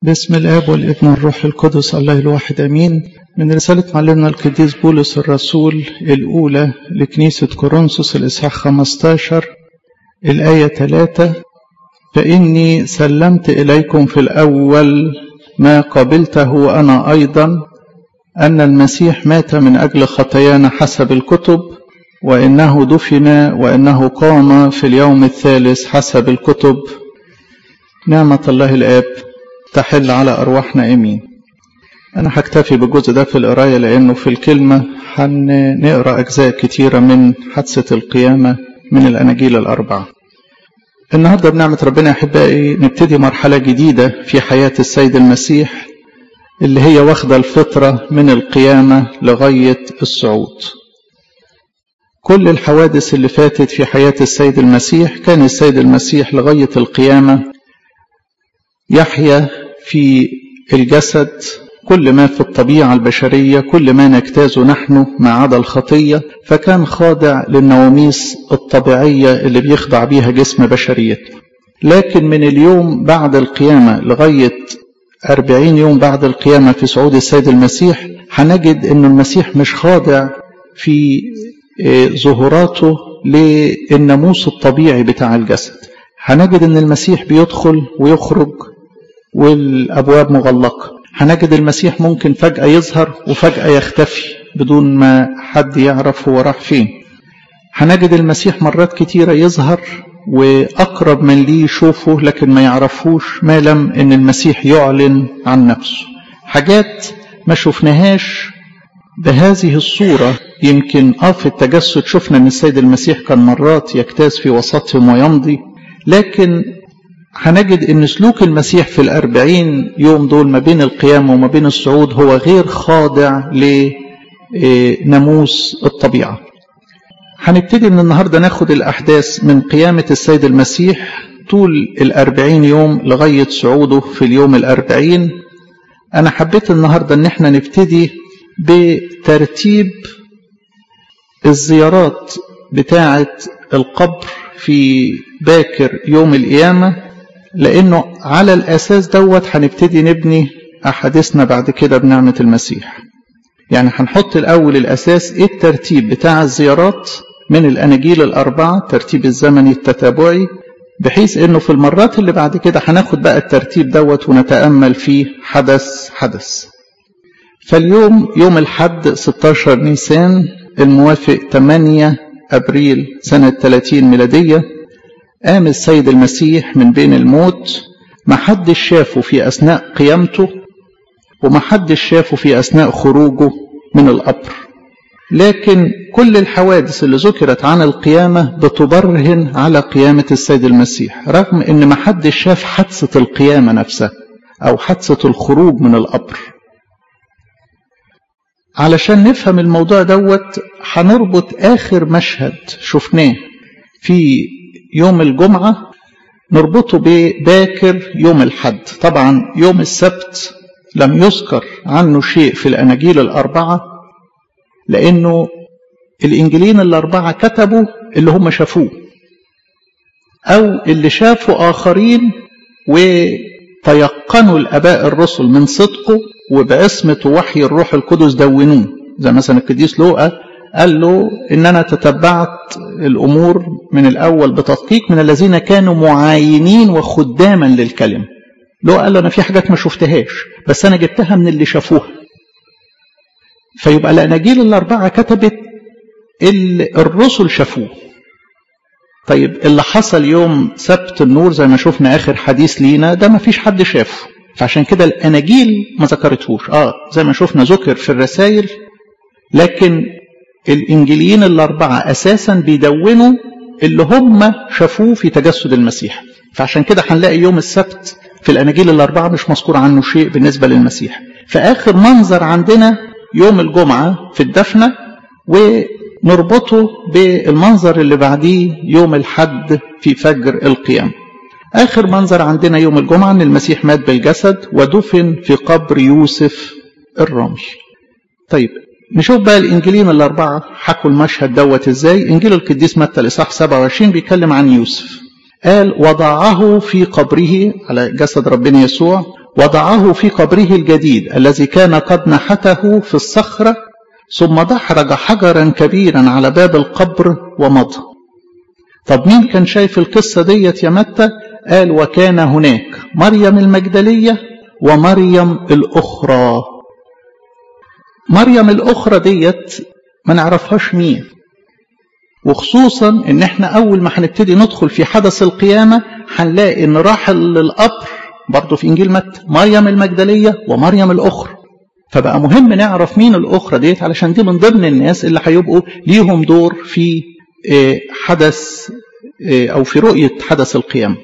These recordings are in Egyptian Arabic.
باسم الآب والابن والروح القدس الله الواحد أمين من رسالة معلمنا القديس بولس الرسول الأولى لكنيسة كورنثوس الإصحاح 15 الآية 3 فإني سلمت إليكم في الأول ما قبلته أنا أيضا أن المسيح مات من أجل خطايانا حسب الكتب وإنه دفن وإنه قام في اليوم الثالث حسب الكتب نعمة الله الآب تحل على أرواحنا أمين أنا هكتفي بالجزء ده في القراية لأنه في الكلمة هنقرأ أجزاء كتيرة من حادثة القيامة من الأناجيل الأربعة النهاردة بنعمة ربنا أحبائي نبتدي مرحلة جديدة في حياة السيد المسيح اللي هي واخدة الفطرة من القيامة لغاية الصعود كل الحوادث اللي فاتت في حياة السيد المسيح كان السيد المسيح لغاية القيامة يحيا في الجسد كل ما في الطبيعة البشرية كل ما نجتازه نحن ما عدا الخطية فكان خاضع للنواميس الطبيعية اللي بيخضع بيها جسم بشريته لكن من اليوم بعد القيامة لغاية أربعين يوم بعد القيامة في صعود السيد المسيح هنجد أن المسيح مش خاضع في ظهوراته للناموس الطبيعي بتاع الجسد هنجد أن المسيح بيدخل ويخرج والأبواب مغلقة هنجد المسيح ممكن فجأة يظهر وفجأة يختفي بدون ما حد يعرف هو راح فين هنجد المسيح مرات كتيرة يظهر وأقرب من ليه يشوفه لكن ما يعرفوش ما لم أن المسيح يعلن عن نفسه حاجات ما شفناهاش بهذه الصورة يمكن آه في التجسد شفنا أن السيد المسيح كان مرات يجتاز في وسطهم ويمضي لكن هنجد ان سلوك المسيح في الأربعين يوم دول ما بين القيامة وما بين الصعود هو غير خاضع لناموس الطبيعة هنبتدي من النهاردة ناخد الأحداث من قيامة السيد المسيح طول الأربعين يوم لغاية صعوده في اليوم الأربعين أنا حبيت النهاردة أن احنا نبتدي بترتيب الزيارات بتاعة القبر في باكر يوم القيامة لأنه على الأساس دوت هنبتدي نبني أحاديثنا بعد كده بنعمة المسيح يعني هنحط الأول الأساس إيه الترتيب بتاع الزيارات من الأناجيل الأربعة الترتيب الزمني التتابعي بحيث إنه في المرات اللي بعد كده هناخد بقى الترتيب دوت ونتأمل فيه حدث حدث فاليوم يوم الحد 16 نيسان الموافق 8 أبريل سنة 30 ميلادية قام السيد المسيح من بين الموت ما حدش شافه في أثناء قيامته وما حدش شافه في أثناء خروجه من القبر لكن كل الحوادث اللي ذكرت عن القيامة بتبرهن على قيامة السيد المسيح رغم ان ما حدش شاف حادثة القيامة نفسها أو حادثة الخروج من القبر علشان نفهم الموضوع دوت هنربط آخر مشهد شفناه في يوم الجمعة نربطه بباكر يوم الحد طبعا يوم السبت لم يذكر عنه شيء في الأناجيل الأربعة لأنه الإنجيلين الأربعة كتبوا اللي هم شافوه أو اللي شافوا آخرين وتيقنوا الآباء الرسل من صدقه وبعصمة وحي الروح القدس دونوه زي مثلا القديس لوقا قال له إن أنا تتبعت الأمور من الأول بتدقيق من الذين كانوا معاينين وخداما للكلمة لو قال له أنا في حاجات ما شفتهاش بس أنا جبتها من اللي شافوها فيبقى الأناجيل الأربعة كتبت اللي الرسل شافوه طيب اللي حصل يوم سبت النور زي ما شفنا آخر حديث لينا ده ما فيش حد شافه فعشان كده الأناجيل ما ذكرتهوش آه زي ما شفنا ذكر في الرسائل لكن الإنجيليين الأربعة أساسا بيدونوا اللي هم شافوه في تجسد المسيح فعشان كده هنلاقي يوم السبت في الأناجيل الأربعة مش مذكور عنه شيء بالنسبة للمسيح فآخر منظر عندنا يوم الجمعة في الدفنة ونربطه بالمنظر اللي بعديه يوم الحد في فجر القيام آخر منظر عندنا يوم الجمعة أن المسيح مات بالجسد ودفن في قبر يوسف الرمل طيب نشوف بقى الانجيلين الاربعه حكوا المشهد دوت ازاي انجيل القديس متى الاصحاح 27 بيتكلم عن يوسف قال وضعه في قبره على جسد ربنا يسوع وضعه في قبره الجديد الذي كان قد نحته في الصخرة ثم دحرج حجرا كبيرا على باب القبر ومضى طب مين كان شايف القصة ديت يا متى قال وكان هناك مريم المجدلية ومريم الأخرى مريم الأخرى ديت ما نعرفهاش مين وخصوصا ان احنا اول ما هنبتدي ندخل في حدث القيامة هنلاقي ان راح للقبر برضه في انجيل متى مريم المجدلية ومريم الاخرى فبقى مهم نعرف مين الاخرى ديت علشان دي من ضمن الناس اللي هيبقوا ليهم دور في حدث او في رؤية حدث القيامة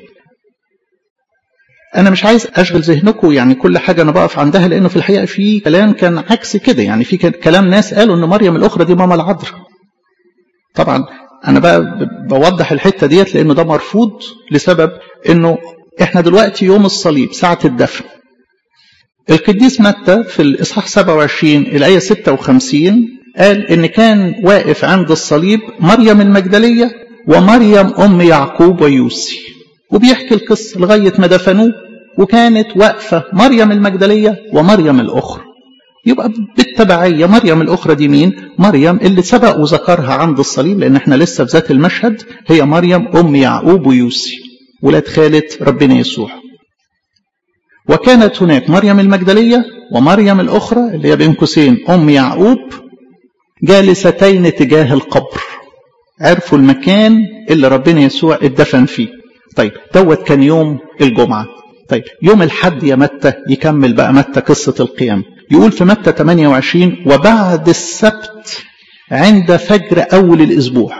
انا مش عايز اشغل ذهنكم يعني كل حاجه انا بقف عندها لانه في الحقيقه في كلام كان عكس كده يعني في كلام ناس قالوا ان مريم الاخرى دي ماما العذراء طبعا انا بقى بوضح الحته ديت لانه ده مرفوض لسبب انه احنا دلوقتي يوم الصليب ساعه الدفن القديس متى في الاصحاح 27 الايه 56 قال ان كان واقف عند الصليب مريم المجدليه ومريم ام يعقوب ويوسي وبيحكي القصة لغاية ما دفنوه وكانت واقفة مريم المجدلية ومريم الأخرى يبقى بالتبعية مريم الأخرى دي مين؟ مريم اللي سبق وذكرها عند الصليب لأن احنا لسه في ذات المشهد هي مريم أم يعقوب ويوسي ولاد خالة ربنا يسوع وكانت هناك مريم المجدلية ومريم الأخرى اللي هي بين قوسين أم يعقوب جالستين تجاه القبر عرفوا المكان اللي ربنا يسوع اتدفن فيه طيب دوت كان يوم الجمعة طيب يوم الحد يا متى يكمل بقى متى قصة القيام يقول في متى 28 وبعد السبت عند فجر أول الأسبوع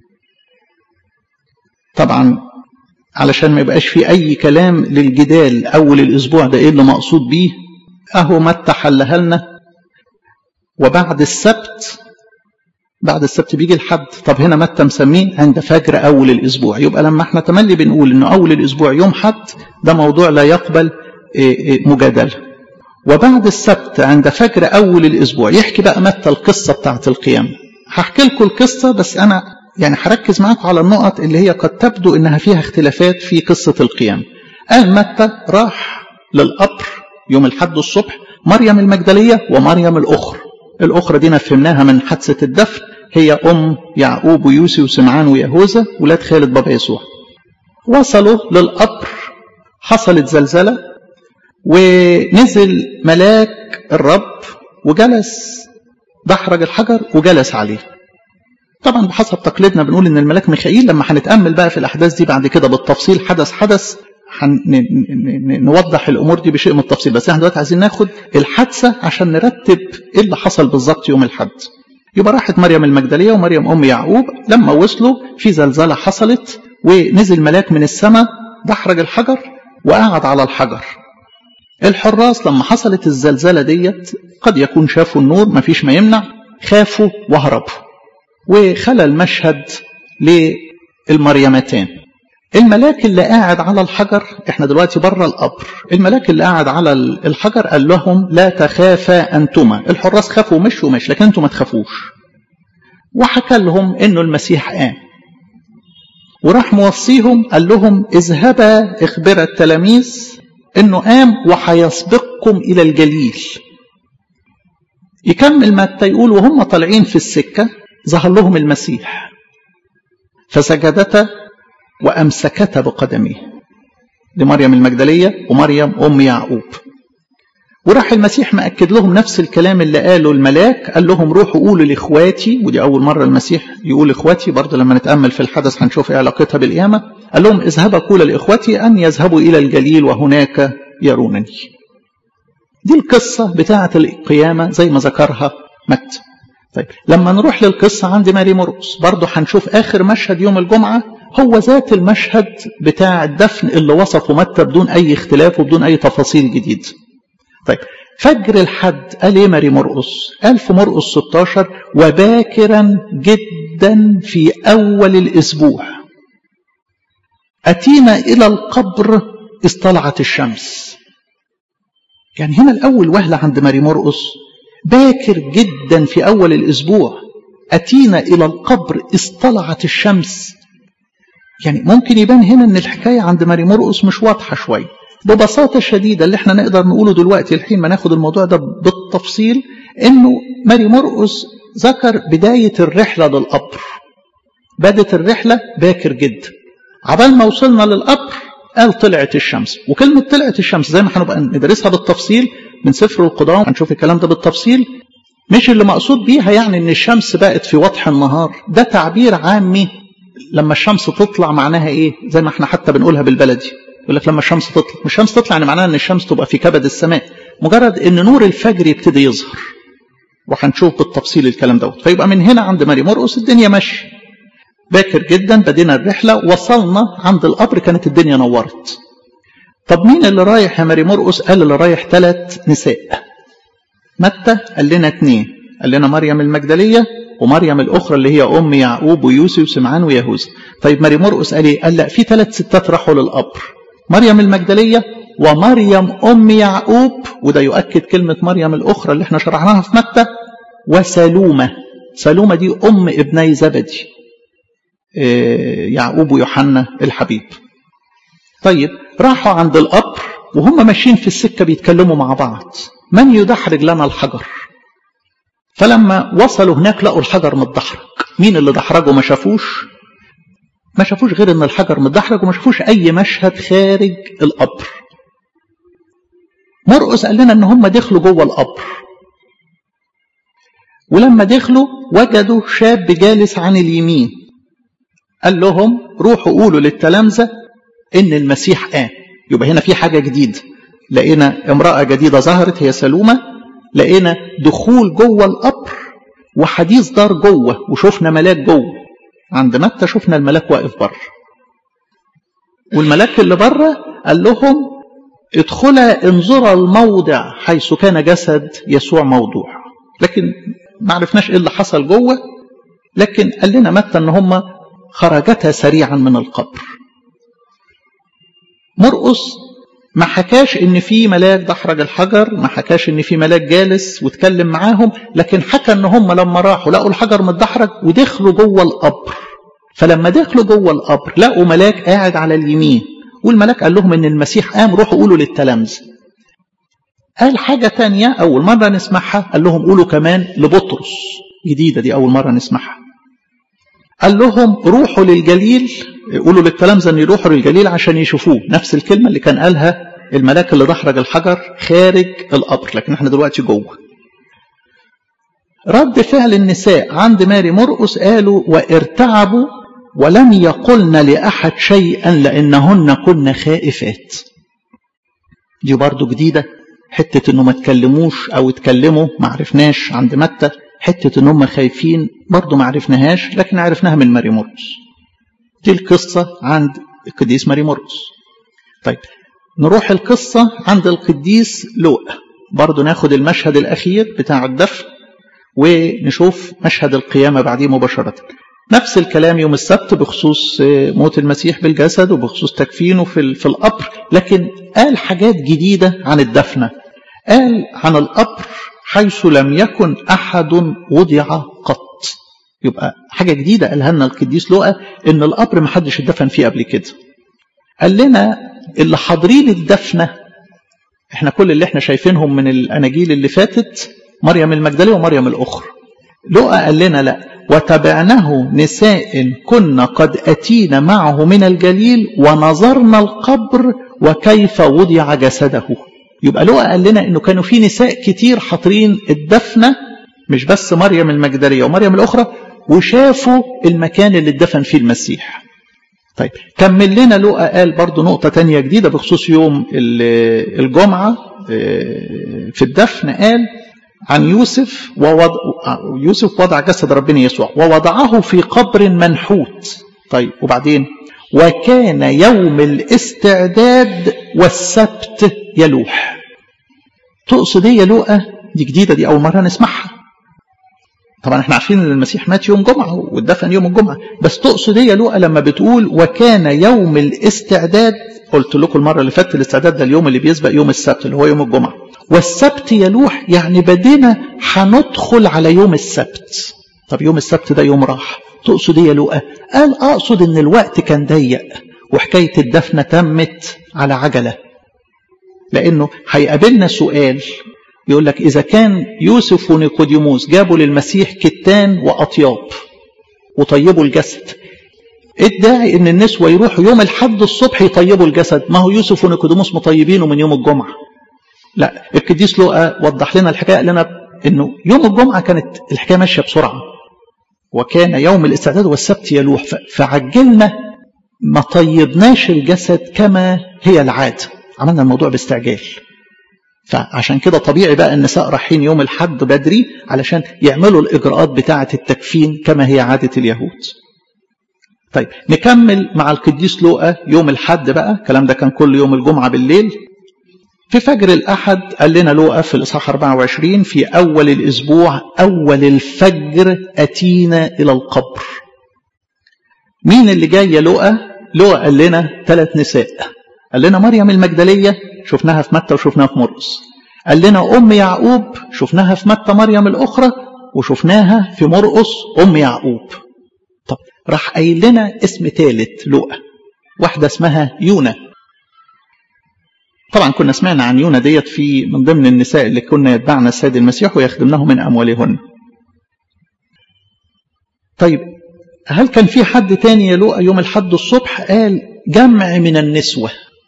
طبعا علشان ما يبقاش في أي كلام للجدال أول الأسبوع ده إيه اللي مقصود بيه أهو متى حلها لنا وبعد السبت بعد السبت بيجي الحد طب هنا متى مسميه عند فجر اول الاسبوع يبقى لما احنا تملي بنقول انه اول الاسبوع يوم حد ده موضوع لا يقبل مجادله وبعد السبت عند فجر اول الاسبوع يحكي بقى متى القصه بتاعت القيامه هحكي لكم القصه بس انا يعني هركز معاكم على النقط اللي هي قد تبدو انها فيها اختلافات في قصه القيامه قال متى راح للقبر يوم الحد الصبح مريم المجدليه ومريم الاخرى الاخرى دي فهمناها من حادثه الدفن هي أم يعقوب ويوسي وسمعان ويهوذا ولاد خالد بابا يسوع وصلوا للقبر حصلت زلزلة ونزل ملاك الرب وجلس دحرج الحجر وجلس عليه طبعا بحسب تقليدنا بنقول ان الملاك ميخائيل لما هنتامل بقى في الاحداث دي بعد كده بالتفصيل حدث حدث نوضح الامور دي بشيء من التفصيل بس احنا دلوقتي عايزين ناخد الحادثه عشان نرتب ايه اللي حصل بالظبط يوم الحد يبقى راحت مريم المجدلية ومريم أم يعقوب لما وصلوا في زلزلة حصلت ونزل ملاك من السماء دحرج الحجر وقعد على الحجر الحراس لما حصلت الزلزلة ديت قد يكون شافوا النور مفيش ما يمنع خافوا وهربوا وخلى المشهد للمريمتان الملاك اللي قاعد على الحجر احنا دلوقتي بره القبر الملاك اللي قاعد على الحجر قال لهم لا تخافا انتما الحراس خافوا مشوا مش لكن انتم ما تخافوش وحكى لهم انه المسيح قام وراح موصيهم قال لهم اذهبا اخبر التلاميذ انه قام وهيسبقكم الى الجليل يكمل متى يقول وهم طالعين في السكه ظهر لهم المسيح فسجدتا وأمسكتا بقدميه لمريم المجدلية ومريم أم يعقوب وراح المسيح مأكد لهم نفس الكلام اللي قاله الملاك قال لهم روحوا قولوا لإخواتي ودي أول مرة المسيح يقول إخواتي برضه لما نتأمل في الحدث هنشوف إيه علاقتها بالقيامة قال لهم اذهبا قول لإخواتي أن يذهبوا إلى الجليل وهناك يرونني دي القصة بتاعة القيامة زي ما ذكرها متى طيب لما نروح للقصة عند ماري مرقس برضه هنشوف آخر مشهد يوم الجمعة هو ذات المشهد بتاع الدفن اللي وصفه متى بدون أي اختلاف وبدون أي تفاصيل جديدة طيب فجر الحد قال ايه ماري مرقس قال في مرقس 16 وباكرا جدا في أول الأسبوع أتينا إلى القبر اصطلعت الشمس يعني هنا الأول وهلة عند ماري مرقس باكر جدا في أول الأسبوع أتينا إلى القبر اصطلعت الشمس يعني ممكن يبان هنا ان الحكايه عند ماري مرقس مش واضحه شويه ببساطة شديدة اللي احنا نقدر نقوله دلوقتي الحين ما ناخد الموضوع ده بالتفصيل انه ماري مرقس ذكر بداية الرحلة للقبر بدت الرحلة باكر جدا عبال ما وصلنا للقبر قال طلعت الشمس وكلمة طلعت الشمس زي ما هنبقى ندرسها بالتفصيل من سفر القضاء هنشوف الكلام ده بالتفصيل مش اللي مقصود بيها يعني ان الشمس بقت في وضح النهار ده تعبير عامي لما الشمس تطلع معناها ايه زي ما احنا حتى بنقولها بالبلدي يقول لك لما الشمس تطلع مش الشمس تطلع يعني معناها ان الشمس تبقى في كبد السماء مجرد ان نور الفجر يبتدي يظهر وهنشوف بالتفصيل الكلام دوت فيبقى من هنا عند ماري مرقس الدنيا ماشيه باكر جدا بدينا الرحله وصلنا عند القبر كانت الدنيا نورت طب مين اللي رايح يا ماري مرقس قال اللي رايح ثلاث نساء متى قال لنا اثنين قال لنا مريم المجدليه ومريم الاخرى اللي هي ام يعقوب ويوسف وسمعان ويهوذا طيب ماري مرقس قال ايه قال لا في ثلاث ستات راحوا للقبر مريم المجدليه ومريم ام يعقوب وده يؤكد كلمه مريم الاخرى اللي احنا شرحناها في متى وسلومه سلومه دي ام ابني زبدي يعقوب ويوحنا الحبيب طيب راحوا عند القبر وهم ماشيين في السكه بيتكلموا مع بعض من يدحرج لنا الحجر فلما وصلوا هناك لقوا الحجر متدحرج مين اللي دحرجه ما شافوش ما شافوش غير ان الحجر متدحرج وما شافوش اي مشهد خارج القبر مرقس قال لنا ان هم دخلوا جوه القبر ولما دخلوا وجدوا شاب جالس عن اليمين قال لهم روحوا قولوا للتلامذة ان المسيح قام يبقى هنا في حاجة جديدة لقينا امرأة جديدة ظهرت هي سلومة لقينا دخول جوه القبر وحديث دار جوه وشفنا ملاك جوه عند متى شفنا الملاك واقف بره والملاك اللي بره قال لهم ادخلا انظرا الموضع حيث كان جسد يسوع موضوع لكن ما عرفناش ايه اللي حصل جوه لكن قال لنا متى ان هم خرجتا سريعا من القبر مرقس ما حكاش ان في ملاك دحرج الحجر ما حكاش ان في ملاك جالس واتكلم معاهم لكن حكى ان هم لما راحوا لقوا الحجر متدحرج ودخلوا جوه القبر فلما دخلوا جوه القبر لقوا ملاك قاعد على اليمين والملاك قال لهم ان المسيح قام روحوا قولوا للتلامذه قال حاجة تانية أول مرة نسمعها قال لهم قولوا كمان لبطرس جديدة دي أول مرة نسمعها قال لهم روحوا للجليل قولوا للتلامذة ان يروحوا للجليل عشان يشوفوه نفس الكلمة اللي كان قالها الملاك اللي دحرج الحجر خارج القبر لكن احنا دلوقتي جوه رد فعل النساء عند ماري مرقس قالوا وارتعبوا ولم يقلن لأحد شيئا لأنهن كن خائفات دي برضو جديدة حتة انه ما تكلموش او اتكلموا ما عرفناش عند متى حتة ان هم خايفين برضو ما عرفناهاش لكن عرفناها من ماري مرقس دي القصة عند القديس ماري مرقس طيب نروح القصة عند القديس لوقا برضو ناخد المشهد الأخير بتاع الدفن ونشوف مشهد القيامة بعديه مباشرة نفس الكلام يوم السبت بخصوص موت المسيح بالجسد وبخصوص تكفينه في في القبر لكن قال حاجات جديدة عن الدفنة قال عن القبر حيث لم يكن أحد وضع قط يبقى حاجة جديدة قالها لنا القديس لوقا إن القبر ما حدش اتدفن فيه قبل كده قال لنا اللي حاضرين الدفنة احنا كل اللي احنا شايفينهم من الأناجيل اللي فاتت مريم المجدلية ومريم الأخرى لوقا قال لنا لا وتبعناه نساء كن قد أتينا معه من الجليل ونظرنا القبر وكيف وضع جسده يبقى لوقا قال لنا انه كانوا في نساء كتير حاضرين الدفنه مش بس مريم المجدليه ومريم الاخرى وشافوا المكان اللي اتدفن فيه المسيح طيب كمل لنا لوقا قال برضو نقطة تانية جديدة بخصوص يوم الجمعة في الدفن قال عن يوسف ووضع يوسف وضع جسد ربنا يسوع ووضعه في قبر منحوت طيب وبعدين وكان يوم الاستعداد والسبت يلوح تقصد ايه يا لوقا دي جديدة دي أول مرة نسمعها طبعا احنا عارفين ان المسيح مات يوم جمعة واتدفن يوم الجمعة بس تقصد ايه يا لوقا لما بتقول وكان يوم الاستعداد قلت لكم المرة اللي فاتت الاستعداد ده اليوم اللي بيسبق يوم السبت اللي هو يوم الجمعة والسبت يلوح يعني بدينا هندخل على يوم السبت طب يوم السبت ده يوم راح تقصد ايه يا لوقا قال اقصد ان الوقت كان ضيق وحكاية الدفنة تمت على عجلة لأنه هيقابلنا سؤال يقول لك إذا كان يوسف ونيقوديموس جابوا للمسيح كتان وأطياب وطيبوا الجسد ادعي ان النسوة يروحوا يوم الحد الصبح يطيبوا الجسد ما هو يوسف ونيقوديموس مطيبينه من يوم الجمعة لا القديس لوقا وضح لنا الحكاية قال لنا انه يوم الجمعة كانت الحكاية ماشية بسرعة وكان يوم الاستعداد والسبت يلوح فعجلنا ما طيبناش الجسد كما هي العادة عملنا الموضوع باستعجال فعشان كده طبيعي بقى النساء رايحين يوم الحد بدري علشان يعملوا الإجراءات بتاعة التكفين كما هي عادة اليهود طيب نكمل مع القديس لوقا يوم الحد بقى الكلام ده كان كل يوم الجمعة بالليل في فجر الأحد قال لنا لوقا في الإصحاح 24 في أول الأسبوع أول الفجر أتينا إلى القبر مين اللي جاي يا لوقا لوقا قال لنا ثلاث نساء قال لنا مريم المجدلية شفناها في متى وشفناها في مرقس قال لنا أم يعقوب شفناها في متى مريم الأخرى وشفناها في مرقس أم يعقوب طب راح قايل لنا اسم ثالث لوقا واحدة اسمها يونا طبعا كنا سمعنا عن يونا ديت في من ضمن النساء اللي كنا يتبعنا السيد المسيح ويخدمناه من أموالهن طيب هل كان في حد تاني يا لوقا يوم الحد الصبح قال جمع من النسوة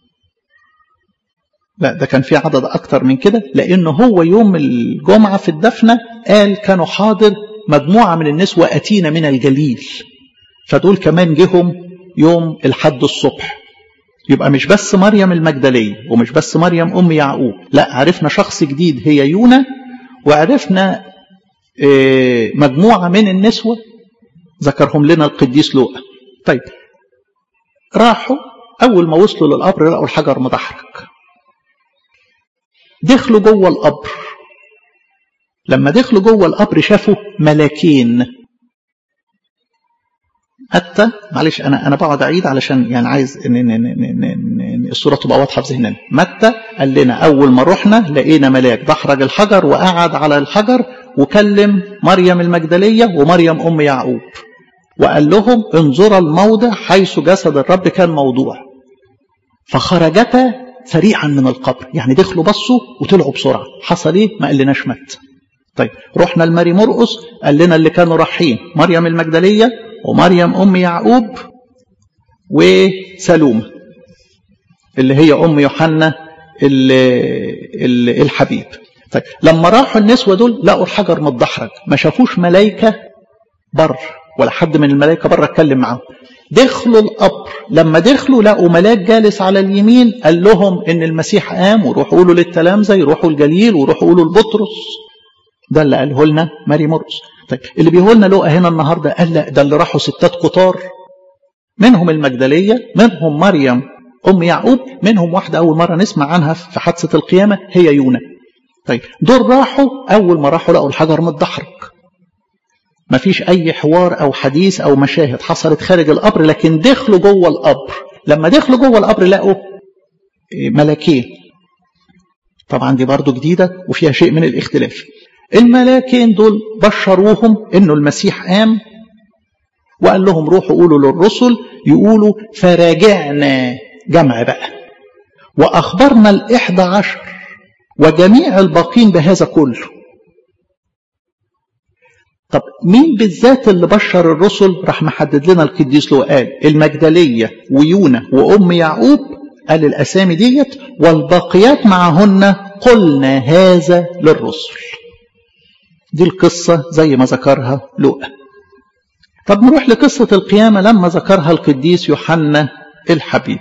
لا ده كان في عدد أكتر من كده لأنه هو يوم الجمعة في الدفنة قال كانوا حاضر مجموعة من النسوة أتينا من الجليل فدول كمان جهم يوم الحد الصبح يبقى مش بس مريم المجدلية ومش بس مريم أم يعقوب لا عرفنا شخص جديد هي يونا وعرفنا مجموعة من النسوة ذكرهم لنا القديس لوقا طيب راحوا أول ما وصلوا للقبر لقوا الحجر مدحرج دخلوا جوه القبر لما دخلوا جوه القبر شافوا ملاكين حتى معلش انا انا بقعد اعيد علشان يعني عايز إن إن إن إن إن الصوره تبقى واضحه في ذهننا متى قال لنا اول ما رحنا لقينا ملاك دحرج الحجر وقعد على الحجر وكلم مريم المجدليه ومريم ام يعقوب وقال لهم انظرا الموضع حيث جسد الرب كان موضوع فخرجتا سريعا من القبر يعني دخلوا بصوا وطلعوا بسرعه حصل ايه ما قالناش مات طيب رحنا لماري مرقس قال لنا اللي كانوا رايحين مريم المجدليه ومريم ام يعقوب وسلومه اللي هي ام يوحنا الحبيب طيب لما راحوا النسوه دول لقوا الحجر متدحرج ما شافوش ملائكه بر ولا حد من الملائكه بره اتكلم معاهم دخلوا القبر لما دخلوا لقوا ملاك جالس على اليمين قال لهم ان المسيح قام وروحوا قولوا للتلامذه يروحوا الجليل وروحوا قولوا لبطرس ده اللي قاله لنا ماري مرقس طيب اللي بيقول لنا لقى هنا النهارده قال لا ده اللي راحوا ستات قطار منهم المجدليه منهم مريم ام يعقوب منهم واحده اول مره نسمع عنها في حادثه القيامه هي يونا طيب دول راحوا اول ما راحوا لقوا الحجر متدحرج ما فيش اي حوار او حديث او مشاهد حصلت خارج القبر لكن دخلوا جوه القبر لما دخلوا جوه القبر لقوا ملاكين طبعا دي برضو جديده وفيها شيء من الاختلاف الملاكين دول بشروهم انه المسيح قام وقال لهم روحوا قولوا للرسل يقولوا فراجعنا جمع بقى واخبرنا الاحدى عشر وجميع الباقين بهذا كله طب مين بالذات اللي بشر الرسل راح محدد لنا القديس له قال المجدلية ويونا وأم يعقوب قال الأسامي ديت والباقيات معهن قلنا هذا للرسل دي القصة زي ما ذكرها لوقا طب نروح لقصة القيامة لما ذكرها القديس يوحنا الحبيب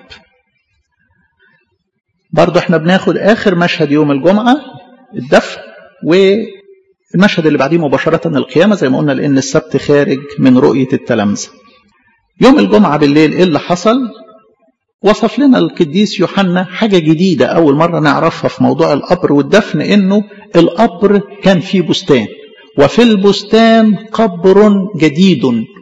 برضو احنا بناخد آخر مشهد يوم الجمعة الدفن والمشهد اللي بعديه مباشرة القيامة زي ما قلنا لأن السبت خارج من رؤية التلامذة يوم الجمعة بالليل ايه اللي حصل وصف لنا القديس يوحنا حاجة جديدة أول مرة نعرفها في موضوع القبر والدفن إنه القبر كان فيه بستان وفي البستان قبر جديد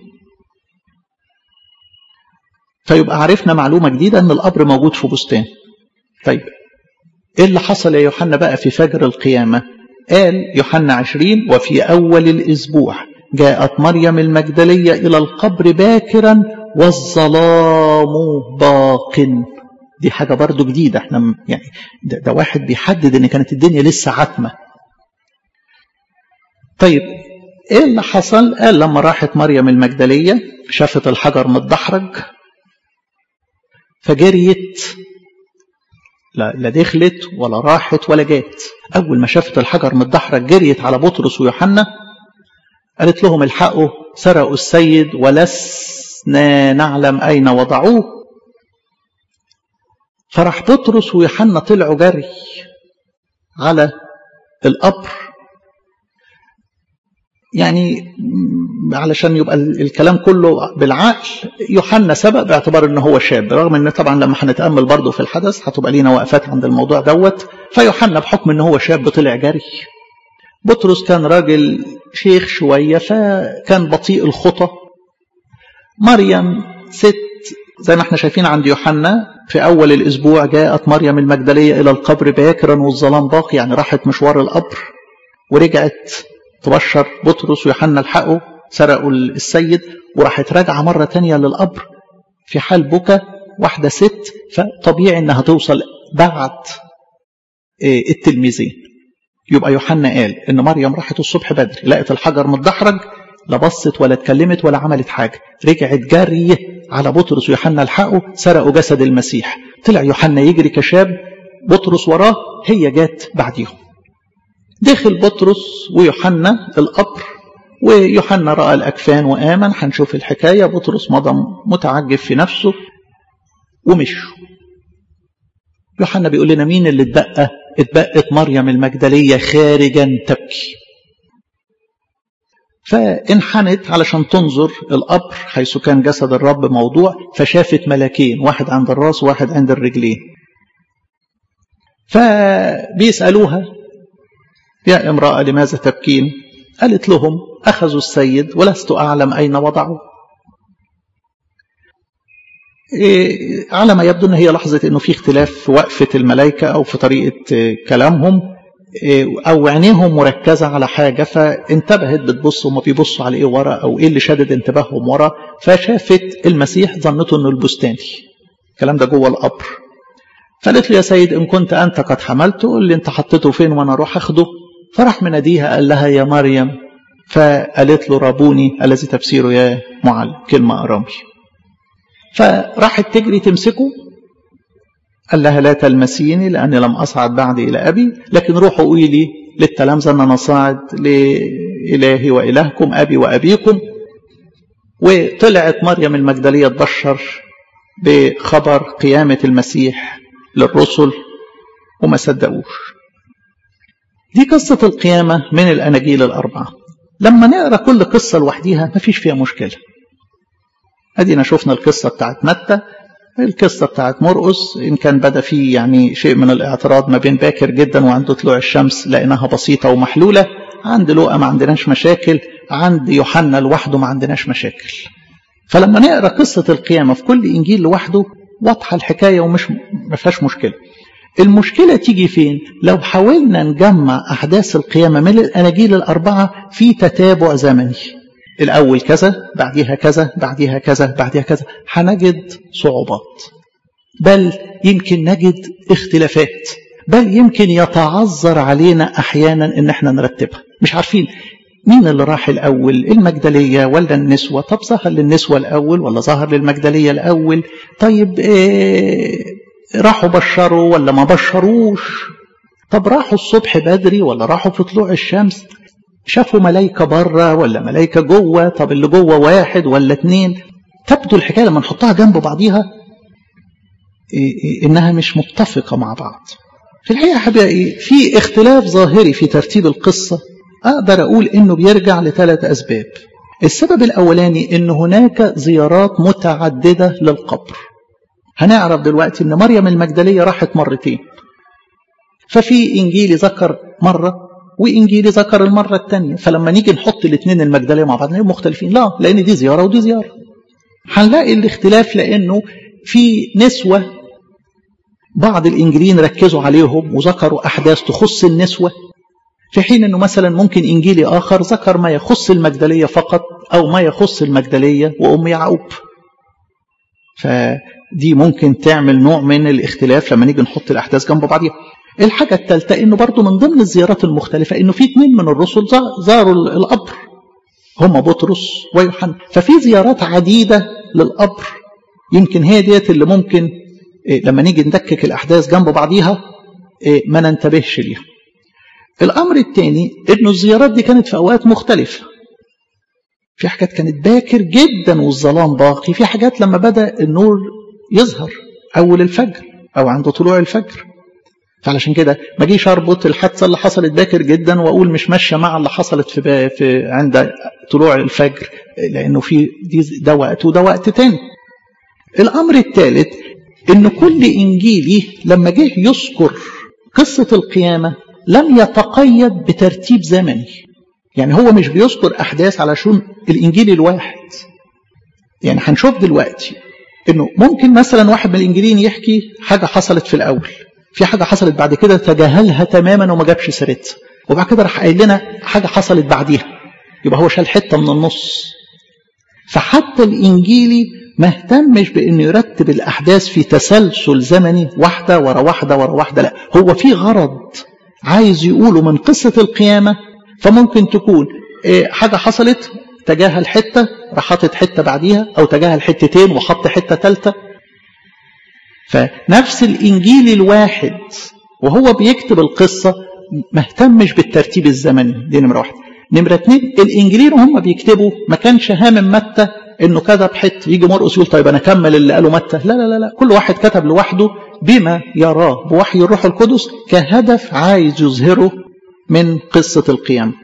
فيبقى عرفنا معلومة جديدة أن القبر موجود في بستان طيب إيه اللي حصل يا يوحنا بقى في فجر القيامة قال يوحنا عشرين وفي أول الأسبوع جاءت مريم المجدلية إلى القبر باكرا والظلام باق دي حاجة برضو جديدة احنا يعني ده, ده واحد بيحدد ان كانت الدنيا لسه عتمة طيب ايه اللي حصل قال لما راحت مريم المجدلية شافت الحجر متدحرج فجريت لا, لا دخلت ولا راحت ولا جات اول ما شافت الحجر متدحرج جريت على بطرس ويوحنا قالت لهم الحقوا سرقوا السيد ولسنا نعلم اين وضعوه فراح بطرس ويوحنا طلعوا جري على القبر يعني علشان يبقى الكلام كله بالعقل يوحنا سبق باعتبار ان هو شاب رغم ان طبعا لما هنتامل برضه في الحدث هتبقى لينا وقفات عند الموضوع دوت فيوحنا بحكم ان هو شاب طلع جري بطرس كان راجل شيخ شويه فكان بطيء الخطى مريم ست زي ما احنا شايفين عند يوحنا في اول الاسبوع جاءت مريم المجدليه الى القبر باكرا والظلام باقي يعني راحت مشوار القبر ورجعت تبشر بطرس ويوحنا الحقوا سرقوا السيد وراحت راجعه مره تانية للقبر في حال بكى واحده ست فطبيعي انها توصل بعد التلميذين يبقى يوحنا قال ان مريم راحت الصبح بدري لقت الحجر متدحرج لا بصت ولا اتكلمت ولا عملت حاجه رجعت جري على بطرس ويوحنا الحقوا سرقوا جسد المسيح طلع يوحنا يجري كشاب بطرس وراه هي جات بعديهم دخل بطرس ويوحنا القبر ويوحنا راى الاكفان وامن هنشوف الحكايه بطرس مضى متعجب في نفسه ومشوا يوحنا بيقول لنا مين اللي اتبقى اتبقت مريم المجدليه خارجا تبكي فانحنت علشان تنظر القبر حيث كان جسد الرب موضوع فشافت ملاكين واحد عند الراس وواحد عند الرجلين فبيسألوها يا امرأة لماذا تبكين قالت لهم أخذوا السيد ولست أعلم أين وضعوا إيه على ما يبدو أن هي لحظة أنه في اختلاف في وقفة الملائكة أو في طريقة كلامهم إيه أو عينيهم مركزة على حاجة فانتبهت بتبص وما بيبصوا على إيه ورا أو إيه اللي شدد انتباههم ورا فشافت المسيح ظنته أنه البستاني الكلام ده جوه القبر فقالت له يا سيد إن كنت أنت قد حملته اللي أنت حطيته فين وأنا أروح أخده فراح مناديها قال لها يا مريم فقالت له رابوني الذي تفسيره يا معلم كلمة أرامي فراحت تجري تمسكه قال لها لا تلمسيني لأني لم أصعد بعد إلى أبي لكن روحوا قولي لي للتلامذة أن أنا صاعد لإلهي وإلهكم أبي وأبيكم وطلعت مريم المجدلية تبشر بخبر قيامة المسيح للرسل وما صدقوش دي قصة القيامة من الأناجيل الأربعة لما نقرأ كل قصة لوحديها مفيش فيها مشكلة أدينا شفنا القصة بتاعت متى القصة بتاعت مرقس إن كان بدأ فيه يعني شيء من الاعتراض ما بين باكر جدا وعند طلوع الشمس لقيناها بسيطة ومحلولة عند لوقا ما عندناش مشاكل عند يوحنا لوحده ما عندناش مشاكل فلما نقرأ قصة القيامة في كل إنجيل لوحده واضحة الحكاية ومش ما فيهاش مشكلة المشكلة تيجي فين لو حاولنا نجمع أحداث القيامة من الأناجيل الأربعة في تتابع زمني الأول كذا بعديها كذا بعديها كذا بعديها كذا هنجد صعوبات بل يمكن نجد اختلافات بل يمكن يتعذر علينا أحيانا إن احنا نرتبها مش عارفين مين اللي راح الأول المجدلية ولا النسوة طب ظهر للنسوة الأول ولا ظهر للمجدلية الأول طيب إيه راحوا بشروا ولا ما بشروش طب راحوا الصبح بدري ولا راحوا في طلوع الشمس شافوا ملايكة بره ولا ملايكة جوه طب اللي جوه واحد ولا اتنين تبدو الحكاية لما نحطها جنب بعضيها إنها مش متفقة مع بعض في الحقيقة حبيبي في اختلاف ظاهري في ترتيب القصة أقدر أقول إنه بيرجع لثلاث أسباب السبب الأولاني إن هناك زيارات متعددة للقبر هنعرف دلوقتي إن مريم المجدلية راحت مرتين ففي إنجيلي ذكر مرة وإنجيلي ذكر المرة الثانية فلما نيجي نحط الاثنين المجدلية مع بعض نلاقيهم مختلفين لا لأن دي زيارة ودي زيارة هنلاقي الاختلاف لأنه في نسوة بعض الإنجيليين ركزوا عليهم وذكروا أحداث تخص النسوة في حين أنه مثلا ممكن إنجيلي آخر ذكر ما يخص المجدلية فقط أو ما يخص المجدلية وأم يعقوب دي ممكن تعمل نوع من الاختلاف لما نيجي نحط الأحداث جنب بعضيها الحاجة الثالثة إنه برضو من ضمن الزيارات المختلفة إنه في اثنين من الرسل زاروا القبر هم بطرس ويوحنا ففي زيارات عديدة للقبر يمكن هي ديت اللي ممكن لما نيجي ندكك الأحداث جنب بعضيها ما ننتبهش ليها الأمر الثاني إنه الزيارات دي كانت في أوقات مختلفة في حاجات كانت باكر جدا والظلام باقي في حاجات لما بدأ النور يظهر أول الفجر أو عند طلوع الفجر فعلشان كده ما جيش اربط الحادثه اللي حصلت باكر جدا واقول مش ماشيه مع اللي حصلت في, في عند طلوع الفجر لانه في دي ده وقت وده وقت تاني. الامر الثالث ان كل انجيلي لما جه يذكر قصه القيامه لم يتقيد بترتيب زمني. يعني هو مش بيذكر احداث علشان الانجيل الواحد. يعني هنشوف دلوقتي انه ممكن مثلا واحد من الانجيليين يحكي حاجه حصلت في الاول في حاجة حصلت بعد كده تجاهلها تماما وما جابش سيرتها وبعد كده راح قايل لنا حاجة حصلت بعديها يبقى هو شال حتة من النص فحتى الإنجيلي ما اهتمش بأنه يرتب الأحداث في تسلسل زمني واحدة ورا واحدة ورا واحدة لا هو في غرض عايز يقوله من قصة القيامة فممكن تكون حاجة حصلت تجاهل حتة راح حاطط حتة بعديها أو تجاهل حتتين وحط حتة ثالثة فنفس الإنجيل الواحد وهو بيكتب القصة ما اهتمش بالترتيب الزمني دي نمرة واحد نمرة اتنين الإنجيلين وهم بيكتبوا ما كانش هامم متى إنه كتب حتة يجي مرقس يقول طيب أنا أكمل اللي قاله متى لا لا لا لا كل واحد كتب لوحده بما يراه بوحي الروح القدس كهدف عايز يظهره من قصة القيامة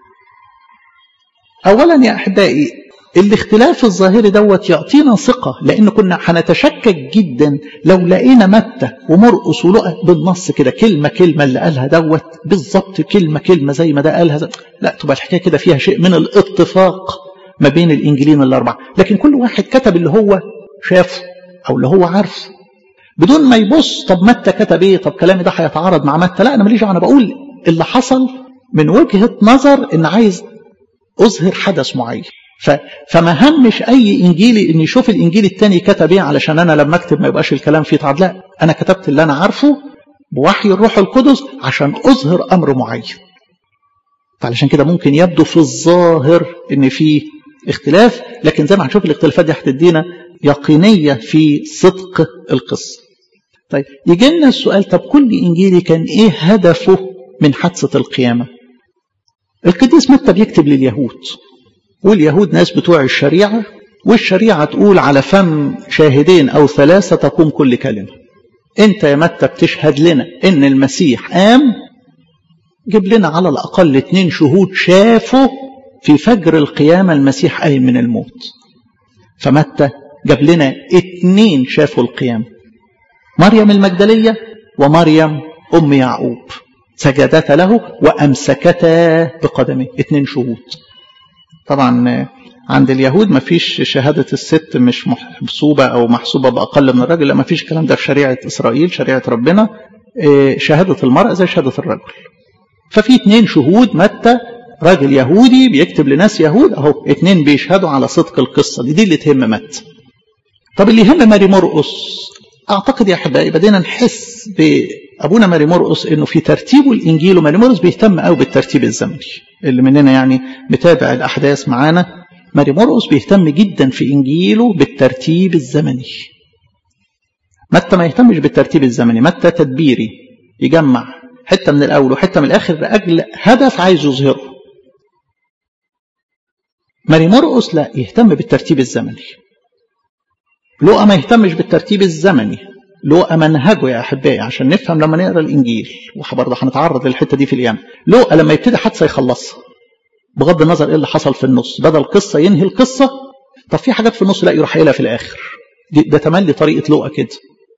أولا يا أحبائي الاختلاف الظاهري دوت يعطينا ثقة لأن كنا هنتشكك جدا لو لقينا متى ومرقس ولقى بالنص كده كلمة كلمة اللي قالها دوت بالظبط كلمة كلمة زي ما ده قالها لا تبقى الحكاية كده فيها شيء من الاتفاق ما بين الإنجيلين الأربعة لكن كل واحد كتب اللي هو شافه أو اللي هو عارفه بدون ما يبص طب متى كتب ايه طب كلامي ده هيتعارض مع متى لا انا ماليش انا بقول اللي حصل من وجهة نظر ان عايز اظهر حدث معين ف... فما همش اي انجيلي ان يشوف الانجيل التاني كتب ايه علشان انا لما اكتب ما يبقاش الكلام فيه تعب لا انا كتبت اللي انا عارفه بوحي الروح القدس عشان اظهر امر معين فعلشان كده ممكن يبدو في الظاهر ان في اختلاف لكن زي ما هنشوف الاختلافات دي هتدينا يقينيه في صدق القصه طيب يجي لنا السؤال طب كل انجيلي كان ايه هدفه من حادثه القيامه القديس متى بيكتب لليهود واليهود ناس بتوع الشريعة والشريعة تقول على فم شاهدين أو ثلاثة تقوم كل كلمة أنت يا متى بتشهد لنا إن المسيح قام جيب لنا على الأقل اتنين شهود شافوا في فجر القيامة المسيح قايم من الموت فمتى جاب لنا اتنين شافوا القيامة مريم المجدلية ومريم أم يعقوب سجدتا له وأمسكتا بقدمه اتنين شهود طبعا عند اليهود ما فيش شهادة الست مش محسوبة أو محسوبة بأقل من الرجل لا ما فيش الكلام ده في شريعة إسرائيل شريعة ربنا شهادة المرأة زي شهادة الرجل ففي اتنين شهود متى راجل يهودي بيكتب لناس يهود اهو اتنين بيشهدوا على صدق القصة دي دي اللي تهم متى طب اللي يهم ماري مرقس اعتقد يا احبائي بدينا نحس بابونا ماري مرقس انه في ترتيبه الانجيل وماري مرقس بيهتم قوي بالترتيب الزمني اللي مننا يعني متابع الاحداث معانا ماري مرقس بيهتم جدا في انجيله بالترتيب الزمني متى ما يهتمش بالترتيب الزمني متى تدبيري يجمع حته من الاول وحته من الاخر لاجل هدف عايز يظهره ماري مرقس لا يهتم بالترتيب الزمني لوقا ما يهتمش بالترتيب الزمني لوقا منهجه يا احبائي عشان نفهم لما نقرا الانجيل وبرضه هنتعرض للحته دي في الايام لوقا لما يبتدي حادثه يخلصها بغض النظر ايه اللي حصل في النص بدل قصه ينهي القصه طب في حاجات في النص لا يروح قايلها في الاخر دي ده تملي طريقه لوقا كده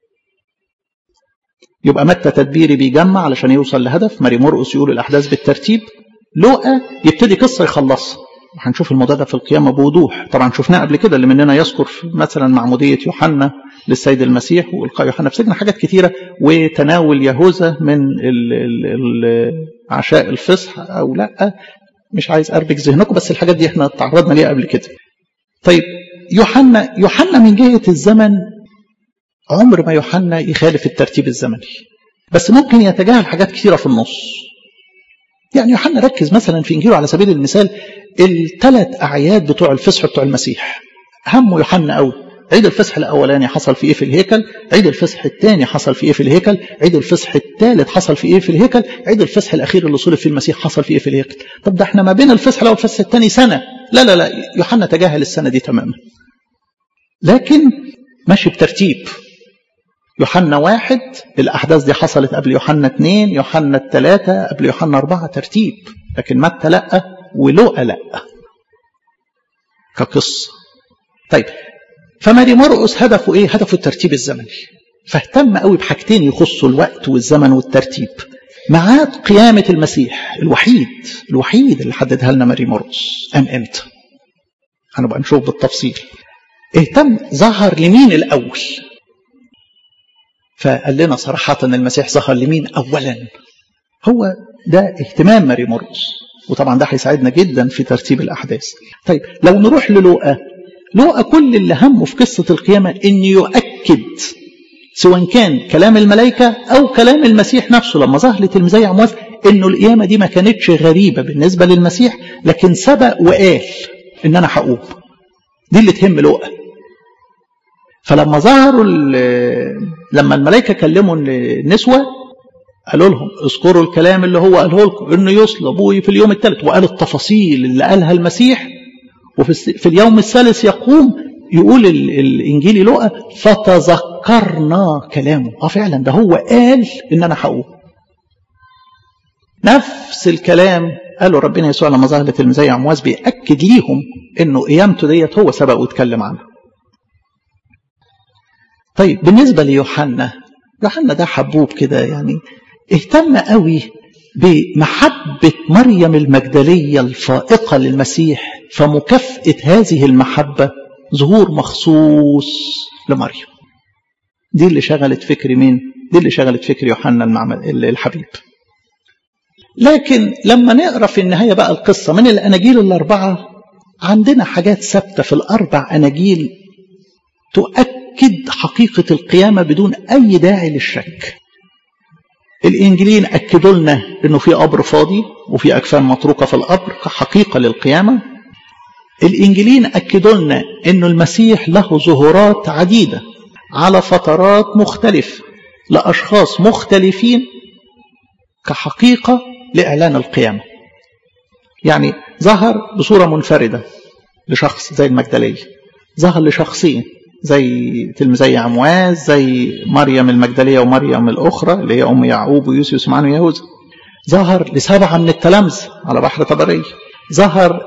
يبقى متى تدبيري بيجمع علشان يوصل لهدف ماري مرقس يقول الاحداث بالترتيب لوقا يبتدي قصه يخلصها هنشوف الموضوع ده في القيامة بوضوح طبعا شفناه قبل كده اللي مننا يذكر مثلا معمودية يوحنا للسيد المسيح والقاء يوحنا في سجن حاجات كتيرة وتناول يهوذا من ال ال ال عشاء الفصح أو لا مش عايز أربك ذهنكم بس الحاجات دي احنا تعرضنا ليها قبل كده طيب يوحنا يوحنا من جهة الزمن عمر ما يوحنا يخالف الترتيب الزمني بس ممكن يتجاهل حاجات كثيرة في النص يعني يوحنا ركز مثلا في انجيله على سبيل المثال الثلاث اعياد بتوع الفصح بتوع المسيح همه يوحنا قوي عيد الفصح الاولاني حصل في ايه في الهيكل عيد الفصح الثاني حصل في ايه في الهيكل عيد الفصح الثالث حصل في ايه في الهيكل عيد الفصح الاخير اللي صلب فيه المسيح حصل في ايه في الهيكل طب ده احنا ما بين الفصح الاول والفصح الثاني سنه لا لا لا يوحنا تجاهل السنه دي تماما لكن ماشي بترتيب يوحنا واحد الأحداث دي حصلت قبل يوحنا اثنين يوحنا الثلاثة قبل يوحنا أربعة ترتيب لكن متى لأ ولوقا لأ كقصة طيب فماري مرقس هدفه ايه هدفه الترتيب الزمني فاهتم قوي بحاجتين يخصوا الوقت والزمن والترتيب ميعاد قيامة المسيح الوحيد الوحيد اللي حددها لنا ماري مرقس قام امتى هنبقى نشوف بالتفصيل اهتم ظهر لمين الأول فقال لنا صراحة أن المسيح ظهر لمين أولا هو ده اهتمام ماري مرقس وطبعا ده هيساعدنا جدا في ترتيب الأحداث طيب لو نروح للوقا لوقا كل اللي همه في قصة القيامة أن يؤكد سواء كان كلام الملائكة أو كلام المسيح نفسه لما ظهر لتلميذي عمواس أنه القيامة دي ما كانتش غريبة بالنسبة للمسيح لكن سبق وقال أن أنا هقوم دي اللي تهم لوقا فلما ظهروا لما الملائكة كلموا النسوة قالوا لهم اذكروا الكلام اللي هو قاله لكم انه يصلب في اليوم الثالث وقال التفاصيل اللي قالها المسيح وفي في اليوم الثالث يقوم يقول الانجيلي لوقا فتذكرنا كلامه اه فعلا ده هو قال ان انا هقوم نفس الكلام قالوا ربنا يسوع لما ظهر لتلميذي عمواس بيأكد ليهم انه قيامته ديت هو سبق واتكلم عنها طيب بالنسبة ليوحنا يوحنا ده حبوب كده يعني اهتم قوي بمحبة مريم المجدلية الفائقة للمسيح فمكافأة هذه المحبة ظهور مخصوص لمريم دي اللي شغلت فكر مين دي اللي شغلت فكر يوحنا الحبيب لكن لما نقرا في النهايه بقى القصه من الاناجيل الاربعه عندنا حاجات ثابته في الاربع اناجيل تؤكد حقيقه القيامه بدون اي داعي للشك الانجيلين اكدوا لنا انه في قبر فاضي وفي اكفان متروكه في القبر كحقيقه للقيامه الانجيلين اكدوا لنا انه المسيح له ظهورات عديده على فترات مختلفه لاشخاص مختلفين كحقيقه لاعلان القيامه يعني ظهر بصوره منفرده لشخص زي المجدليه ظهر لشخصين زي تلميذي عمواس زي مريم المجدلية ومريم الأخرى اللي هي أم يعقوب ويوسف وسمعان ويهوذا ظهر لسبعة من التلامذة على بحر طبرية ظهر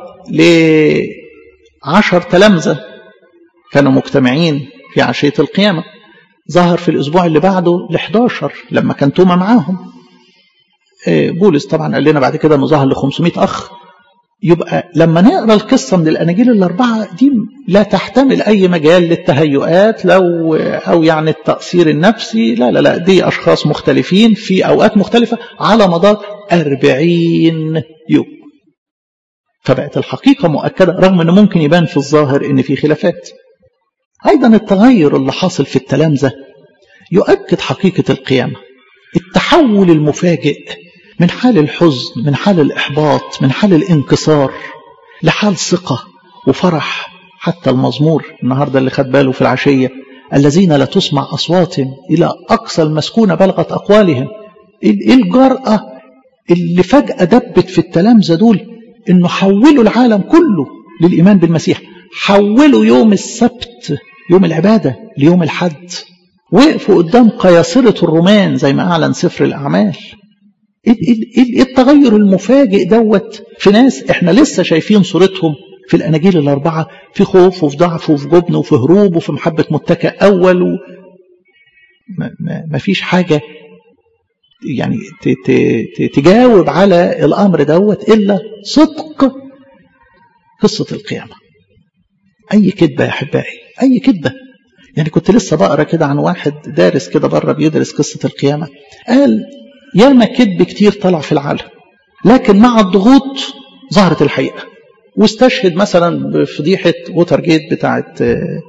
لعشر تلامذة كانوا مجتمعين في عشية القيامة ظهر في الأسبوع اللي بعده ل 11 لما كان توما معاهم بولس طبعا قال لنا بعد كده انه ظهر ل 500 اخ يبقى لما نقرا القصه من الاناجيل الاربعه دي لا تحتمل اي مجال للتهيؤات لو او يعني التاثير النفسي لا لا لا دي اشخاص مختلفين في اوقات مختلفه على مدار أربعين يوم فبقت الحقيقه مؤكده رغم انه ممكن يبان في الظاهر ان في خلافات ايضا التغير اللي حاصل في التلامذه يؤكد حقيقه القيامه التحول المفاجئ من حال الحزن من حال الإحباط من حال الانكسار لحال ثقة وفرح حتى المزمور النهاردة اللي خد باله في العشية الذين لا تسمع أصواتهم إلى أقصى المسكونة بلغت أقوالهم إيه الجرأة اللي فجأة دبت في التلامذة دول إنه حولوا العالم كله للإيمان بالمسيح حولوا يوم السبت يوم العبادة ليوم الحد وقفوا قدام قياصرة الرومان زي ما أعلن سفر الأعمال ايه التغير المفاجئ دوت في ناس احنا لسه شايفين صورتهم في الاناجيل الاربعه في خوف وفي ضعف وفي جبن وفي هروب وفي محبه متكئ اول و... ما, ما, ما فيش حاجه يعني ت, ت, ت, تجاوب على الامر دوت الا صدق قصه القيامه اي كذبه يا احبائي اي كذبه يعني كنت لسه بقرا كده عن واحد دارس كده بره بيدرس قصه القيامه قال ياما كذب كتير طلع في العالم لكن مع الضغوط ظهرت الحقيقة واستشهد مثلا بفضيحة ووتر جيت بتاعت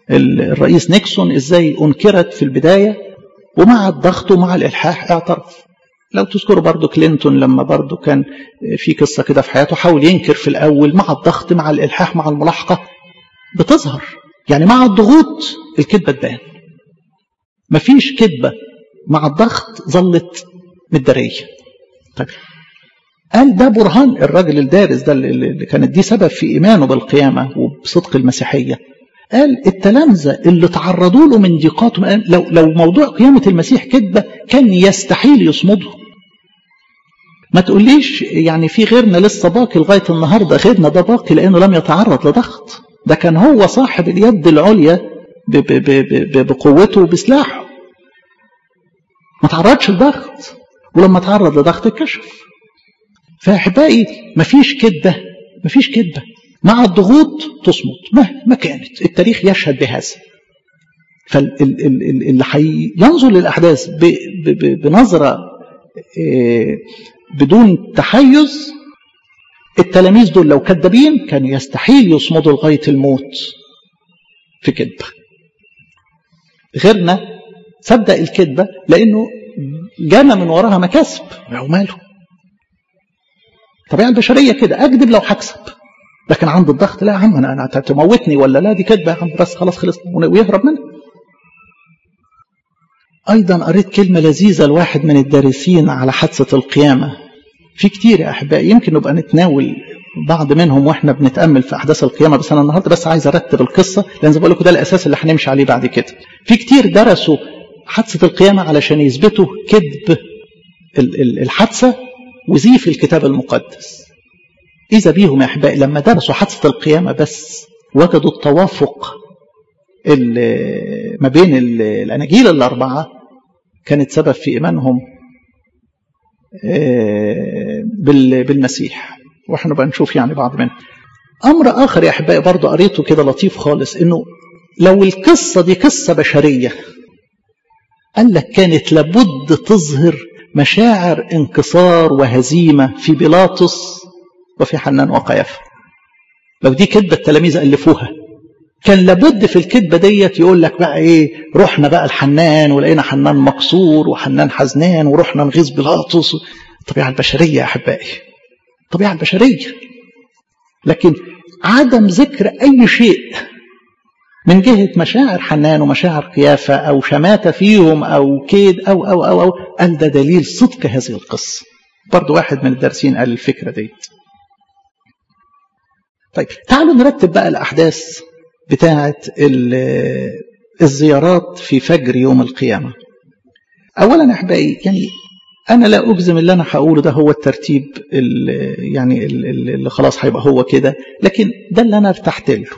الرئيس نيكسون ازاي انكرت في البدايه ومع الضغط ومع الالحاح اعترف لو تذكروا برضو كلينتون لما برضو كان في قصه كده في حياته حاول ينكر في الاول مع الضغط مع الالحاح مع الملاحقه بتظهر يعني مع الضغوط الكذبه تبان مفيش كذبه مع الضغط ظلت متداريه طيب قال ده برهان الراجل الدارس ده اللي كانت دي سبب في ايمانه بالقيامه وبصدق المسيحيه قال التلامذه اللي تعرضوا له من ضيقات لو لو موضوع قيامه المسيح كذبه كان يستحيل يصمدوا ما تقوليش يعني في غيرنا لسه باقي لغايه النهارده غيرنا ده باقي لانه لم يتعرض لضغط ده كان هو صاحب اليد العليا ب ب ب بقوته وبسلاحه ما تعرضش لضغط ولما تعرض لضغط اتكشف فاحبائي مفيش كده مفيش كده مع الضغوط تصمت مهما كانت التاريخ يشهد بهذا فاللي هينظر للاحداث بنظره بدون تحيز التلاميذ دول لو كذابين كانوا يستحيل يصمدوا لغايه الموت في كذبه غيرنا صدق الكذبه لانه جانا من وراها مكاسب وماله الطبيعه البشريه كده اكذب لو هكسب لكن عند الضغط لا يا عم انا انا تموتني ولا لا دي كذبه يا عم بس خلاص خلص ويهرب منها ايضا قريت كلمه لذيذه لواحد من الدارسين على حادثه القيامه في كتير يا احبائي يمكن نبقى نتناول بعض منهم واحنا بنتامل في احداث القيامه بس انا النهارده بس عايز ارتب القصه لان زي ما بقول لكم ده الاساس اللي هنمشي عليه بعد كده في كتير درسوا حادثه القيامه علشان يثبتوا كذب الحادثه وزيف الكتاب المقدس إذا بيهم يا أحبائي لما درسوا حادثة القيامة بس وجدوا التوافق ما بين الأناجيل الأربعة كانت سبب في إيمانهم بالمسيح واحنا بقى نشوف يعني بعض منهم أمر آخر يا أحبائي برضه قريته كده لطيف خالص إنه لو القصة دي قصة بشرية قال لك كانت لابد تظهر مشاعر انكسار وهزيمة في بيلاطس وفي حنان وقيافة لو دي كذبة التلاميذ ألفوها كان لابد في الكذبة ديت يقول لك بقى ايه رحنا بقى الحنان ولقينا حنان مكسور وحنان حزنان ورحنا نغيظ بيلاطس الطبيعة البشرية يا أحبائي الطبيعة البشرية لكن عدم ذكر أي شيء من جهة مشاعر حنان ومشاعر قيافة أو شماتة فيهم أو كيد أو أو أو أو قال ده دليل صدق هذه القصة برضو واحد من الدارسين قال الفكرة ديت طيب تعالوا نرتب بقى الأحداث بتاعة الزيارات في فجر يوم القيامة أولا أحبائي يعني أنا لا أجزم اللي أنا هقوله ده هو الترتيب اللي يعني اللي خلاص هيبقى هو كده لكن ده اللي أنا ارتحت له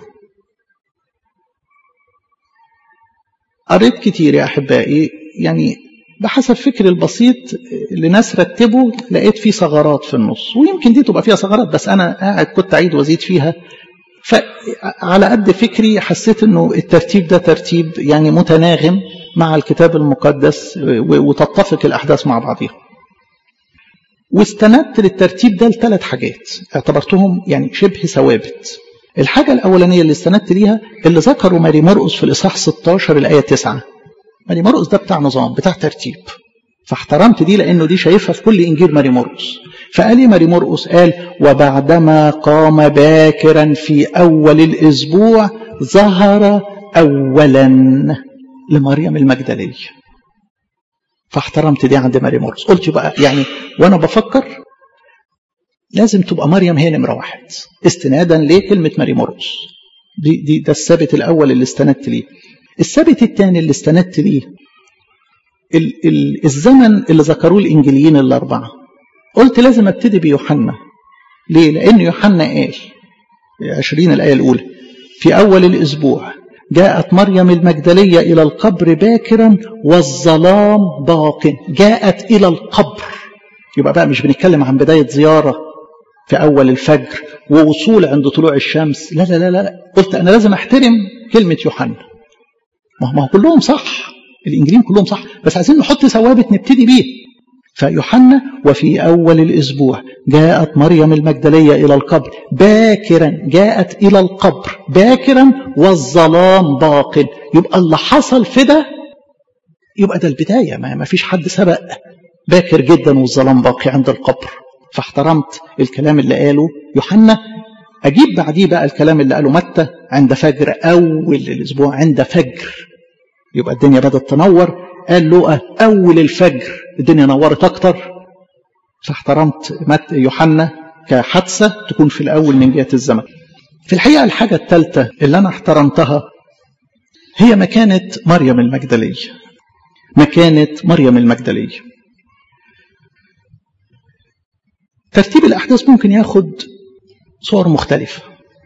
قريت كتير يا أحبائي يعني بحسب فكري البسيط لناس رتبوا لقيت فيه ثغرات في النص ويمكن دي تبقى فيها ثغرات بس أنا قاعد كنت أعيد وأزيد فيها فعلى قد فكري حسيت انه الترتيب ده ترتيب يعني متناغم مع الكتاب المقدس وتتفق الاحداث مع بعضها. واستندت للترتيب ده لثلاث حاجات اعتبرتهم يعني شبه ثوابت. الحاجه الاولانيه اللي استندت ليها اللي ذكروا ماري مرقس في الاصحاح 16 الايه 9. ماري مرقس ده بتاع نظام بتاع ترتيب. فاحترمت دي لانه دي شايفها في كل انجيل ماري مرقس. فقال ماري مرقس قال وبعدما قام باكرا في أول الأسبوع ظهر أولا لمريم المجدلية فاحترمت دي عند ماري مرقس قلت بقى يعني وأنا بفكر لازم تبقى مريم هي نمرة واحد استنادا لكلمة ماري مرقس دي, دي ده الثابت الأول اللي استندت ليه الثابت الثاني اللي استندت ليه ال ال الزمن اللي ذكروه الإنجيليين الأربعة قلت لازم ابتدي بيوحنا ليه لان يوحنا قال 20 الايه الاولى في اول الاسبوع جاءت مريم المجدليه الى القبر باكرا والظلام باق جاءت الى القبر يبقى بقى مش بنتكلم عن بدايه زياره في اول الفجر ووصول عند طلوع الشمس لا لا لا لا قلت انا لازم احترم كلمه يوحنا ما هو كلهم صح الانجيلين كلهم صح بس عايزين نحط ثوابت نبتدي بيه فيوحنا وفي أول الأسبوع جاءت مريم المجدلية إلى القبر باكرا جاءت إلى القبر باكرا والظلام باق يبقى اللي حصل في ده يبقى ده البداية ما فيش حد سبق باكر جدا والظلام باقي عند القبر فاحترمت الكلام اللي قاله يوحنا أجيب بعديه بقى الكلام اللي قاله متى عند فجر أول الأسبوع عند فجر يبقى الدنيا بدأت تنور قال له أول الفجر الدنيا نورت أكتر فاحترمت يوحنا كحادثة تكون في الأول من جهة الزمن في الحقيقة الحاجة الثالثة اللي أنا احترمتها هي مكانة مريم المجدلية مكانة مريم المجدلية ترتيب الأحداث ممكن ياخد صور مختلفة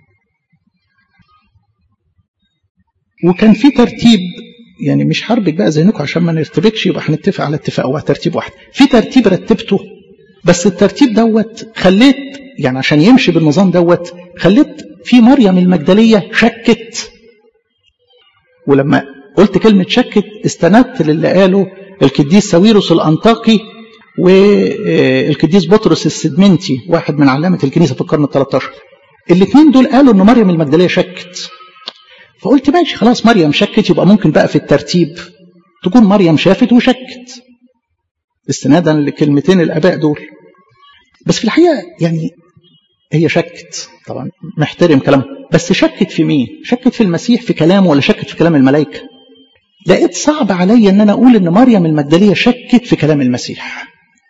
وكان في ترتيب يعني مش هربك بقى ذهنكم عشان ما نرتبكش يبقى هنتفق على اتفاق هو ترتيب واحد في ترتيب رتبته بس الترتيب دوت خليت يعني عشان يمشي بالنظام دوت خليت في مريم المجدليه شكت ولما قلت كلمه شكت استندت للي قاله القديس ساويروس الانطاكي والقديس بطرس السدمنتي واحد من علامه الكنيسه في القرن ال 13 الاثنين دول قالوا ان مريم المجدليه شكت فقلت ماشي خلاص مريم شكت يبقى ممكن بقى في الترتيب تكون مريم شافت وشكت استنادا لكلمتين الاباء دول بس في الحقيقه يعني هي شكت طبعا محترم كلامه بس شكت في مين شكت في المسيح في كلامه ولا شكت في كلام الملائكه لقيت صعب عليا ان انا اقول ان مريم المجدليه شكت في كلام المسيح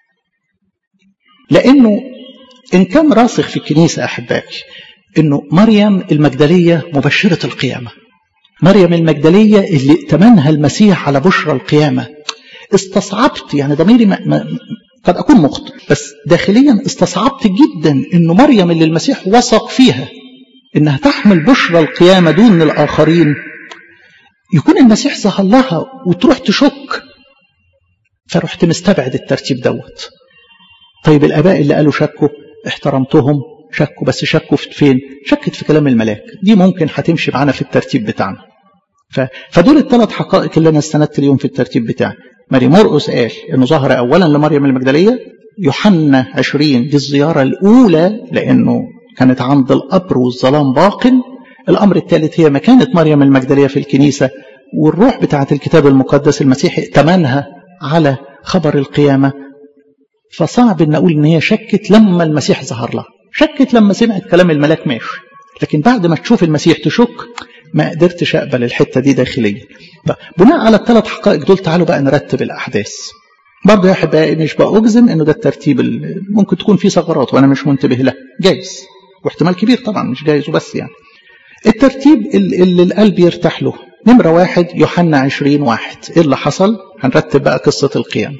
لانه ان كان راسخ في الكنيسه احبائي انه مريم المجدليه مبشره القيامه مريم المجدليه اللي ائتمنها المسيح على بشرى القيامه استصعبت يعني ضميري ما ما قد اكون مخطئ بس داخليا استصعبت جدا انه مريم اللي المسيح وثق فيها انها تحمل بشرى القيامه دون الاخرين يكون المسيح ظهر لها وتروح تشك فرحت مستبعد الترتيب دوت طيب الاباء اللي قالوا شكوا احترمتهم شكوا بس شكوا في فين شكت في كلام الملاك دي ممكن هتمشي معانا في الترتيب بتاعنا ف... فدول الثلاث حقائق اللي انا استندت اليوم في الترتيب بتاعي ماري مرقس قال انه ظهر اولا لمريم المجدليه يوحنا 20 دي الزياره الاولى لانه كانت عند القبر والظلام باق الامر الثالث هي مكانه مريم المجدليه في الكنيسه والروح بتاعه الكتاب المقدس المسيح ائتمنها على خبر القيامه فصعب ان اقول ان هي شكت لما المسيح ظهر لها شكت لما سمعت كلام الملاك ماشي لكن بعد ما تشوف المسيح تشك ما قدرتش اقبل الحته دي داخليا بناء على الثلاث حقائق دول تعالوا بقى نرتب الاحداث برضه يا احبائي مش بأجزم انه ده الترتيب ممكن تكون فيه ثغرات وانا مش منتبه لها جايز واحتمال كبير طبعا مش جايز وبس يعني الترتيب اللي القلب يرتاح له نمرة واحد يوحنا عشرين واحد ايه اللي حصل هنرتب بقى قصة القيامة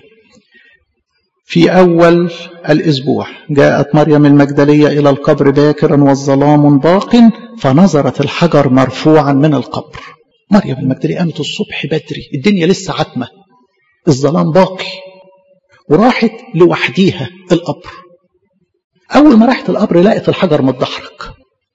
في أول الأسبوع جاءت مريم المجدلية إلى القبر باكرا والظلام باق فنظرت الحجر مرفوعا من القبر مريم المجدلية قامت الصبح بدري الدنيا لسه عتمة الظلام باقي وراحت لوحديها القبر أول ما راحت القبر لقت الحجر متدحرج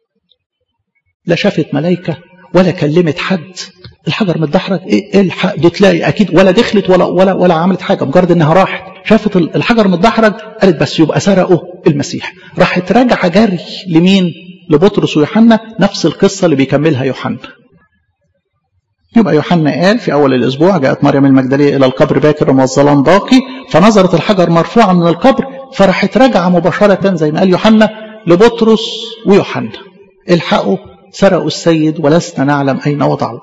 لا شافت ملايكة ولا كلمت حد الحجر متدحرج ايه الحق دي تلاقي اكيد ولا دخلت ولا ولا ولا عملت حاجه مجرد انها راحت شافت الحجر متدحرج قالت بس يبقى سرقوا المسيح راحت راجعه جري لمين لبطرس ويوحنا نفس القصه اللي بيكملها يوحنا يبقى يوحنا قال في اول الاسبوع جاءت مريم المجدليه الى القبر باكر والظلام باقي فنظرت الحجر مرفوعا من القبر فراحت راجعه مباشره زي ما قال يوحنا لبطرس ويوحنا الحقوا سرقوا السيد ولسنا نعلم اين وضعوه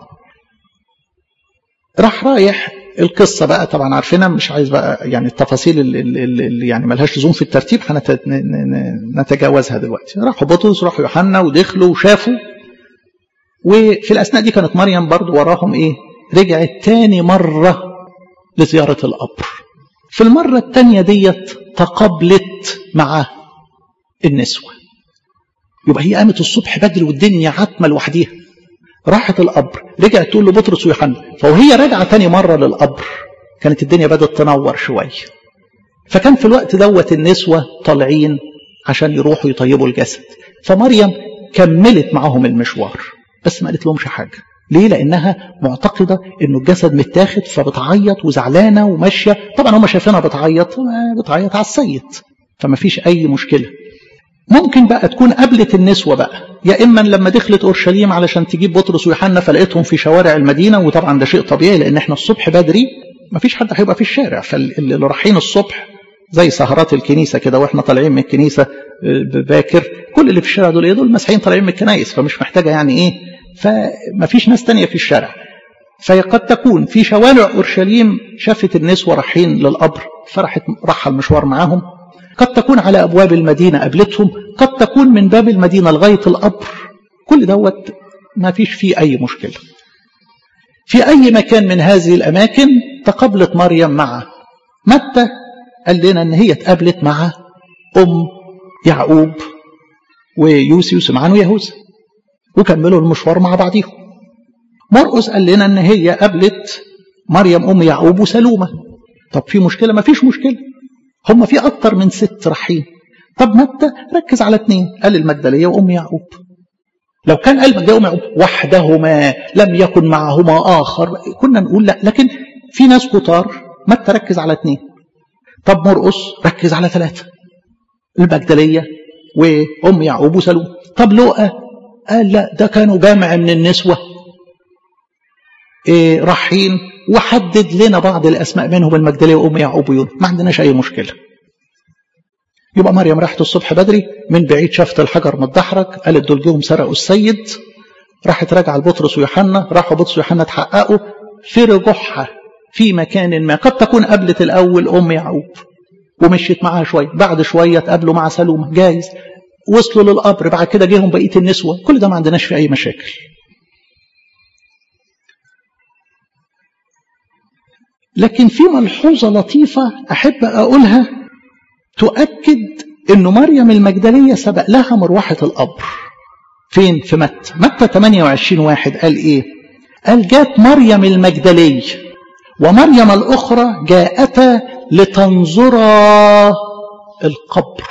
راح رايح القصة بقى طبعا عارفينها مش عايز بقى يعني التفاصيل اللي, اللي يعني ملهاش لزوم في الترتيب هنتجاوزها دلوقتي راحوا بطرس راحوا يوحنا ودخلوا وشافوا وفي الأثناء دي كانت مريم برضو وراهم إيه رجعت تاني مرة لزيارة القبر في المرة التانية ديت تقابلت مع النسوة يبقى هي قامت الصبح بدري والدنيا عتمة لوحديها راحت القبر رجعت تقول لبطرس ويوحنا فوهي راجعه تاني مره للقبر كانت الدنيا بدات تنور شويه فكان في الوقت دوت النسوه طالعين عشان يروحوا يطيبوا الجسد فمريم كملت معاهم المشوار بس ما قالت لهمش حاجه ليه لانها معتقده انه الجسد متاخد فبتعيط وزعلانه وماشيه طبعا هم شايفينها بتعيط بتعيط على السيد فما فيش اي مشكله ممكن بقى تكون قابلت النسوة بقى يا إما لما دخلت أورشليم علشان تجيب بطرس ويوحنا فلقيتهم في شوارع المدينة وطبعا ده شيء طبيعي لأن احنا الصبح بدري ما فيش حد هيبقى في الشارع فاللي رايحين الصبح زي سهرات الكنيسة كده واحنا طالعين من الكنيسة باكر كل اللي في الشارع دول ايه دول مسيحيين طالعين من الكنايس فمش محتاجة يعني ايه فما فيش ناس تانية في الشارع فقد تكون في شوارع أورشليم شافت النسوة رايحين للقبر فرحت راح المشوار معاهم قد تكون على أبواب المدينة قابلتهم قد تكون من باب المدينة لغاية القبر كل دوت ما فيش فيه أي مشكلة في أي مكان من هذه الأماكن تقابلت مريم مع متى قال لنا أن هي اتقابلت مع أم يعقوب ويوسي وسمعان ويهوذا وكملوا المشوار مع بعضهم مرقس قال لنا أن هي قابلت مريم أم يعقوب وسلومة طب في مشكلة ما فيش مشكلة هم في أكتر من ست رايحين طب متى ركز على اثنين قال المجدلية وأم يعقوب لو كان قال المجدلية وأم يعقوب وحدهما لم يكن معهما آخر كنا نقول لا لكن في ناس كتار متى ركز على اثنين طب مرقس ركز على ثلاثة المجدلية وأم يعقوب وسلوم طب لوقا قال لا ده كانوا جامع من النسوة إيه رايحين وحدد لنا بعض الأسماء منهم المجدلية وأم يعقوب ويونا ما عندناش أي مشكلة يبقى مريم راحت الصبح بدري من بعيد شافت الحجر متدحرج قالت دول جيهم سرقوا السيد راحت راجعه لبطرس ويوحنا راحوا بطرس ويوحنا اتحققوا في رجوعها في مكان ما قد تكون قابلت الأول أم يعقوب ومشيت معاها شوية بعد شوية اتقابلوا مع سلومة جايز وصلوا للقبر بعد كده جيهم بقية النسوة كل ده ما عندناش فيه أي مشاكل لكن في ملحوظة لطيفة أحب أقولها تؤكد أن مريم المجدلية سبق لها مروحة القبر فين في متى متى 28 واحد قال إيه قال جات مريم المجدلية ومريم الأخرى جاءتا لتنظرا القبر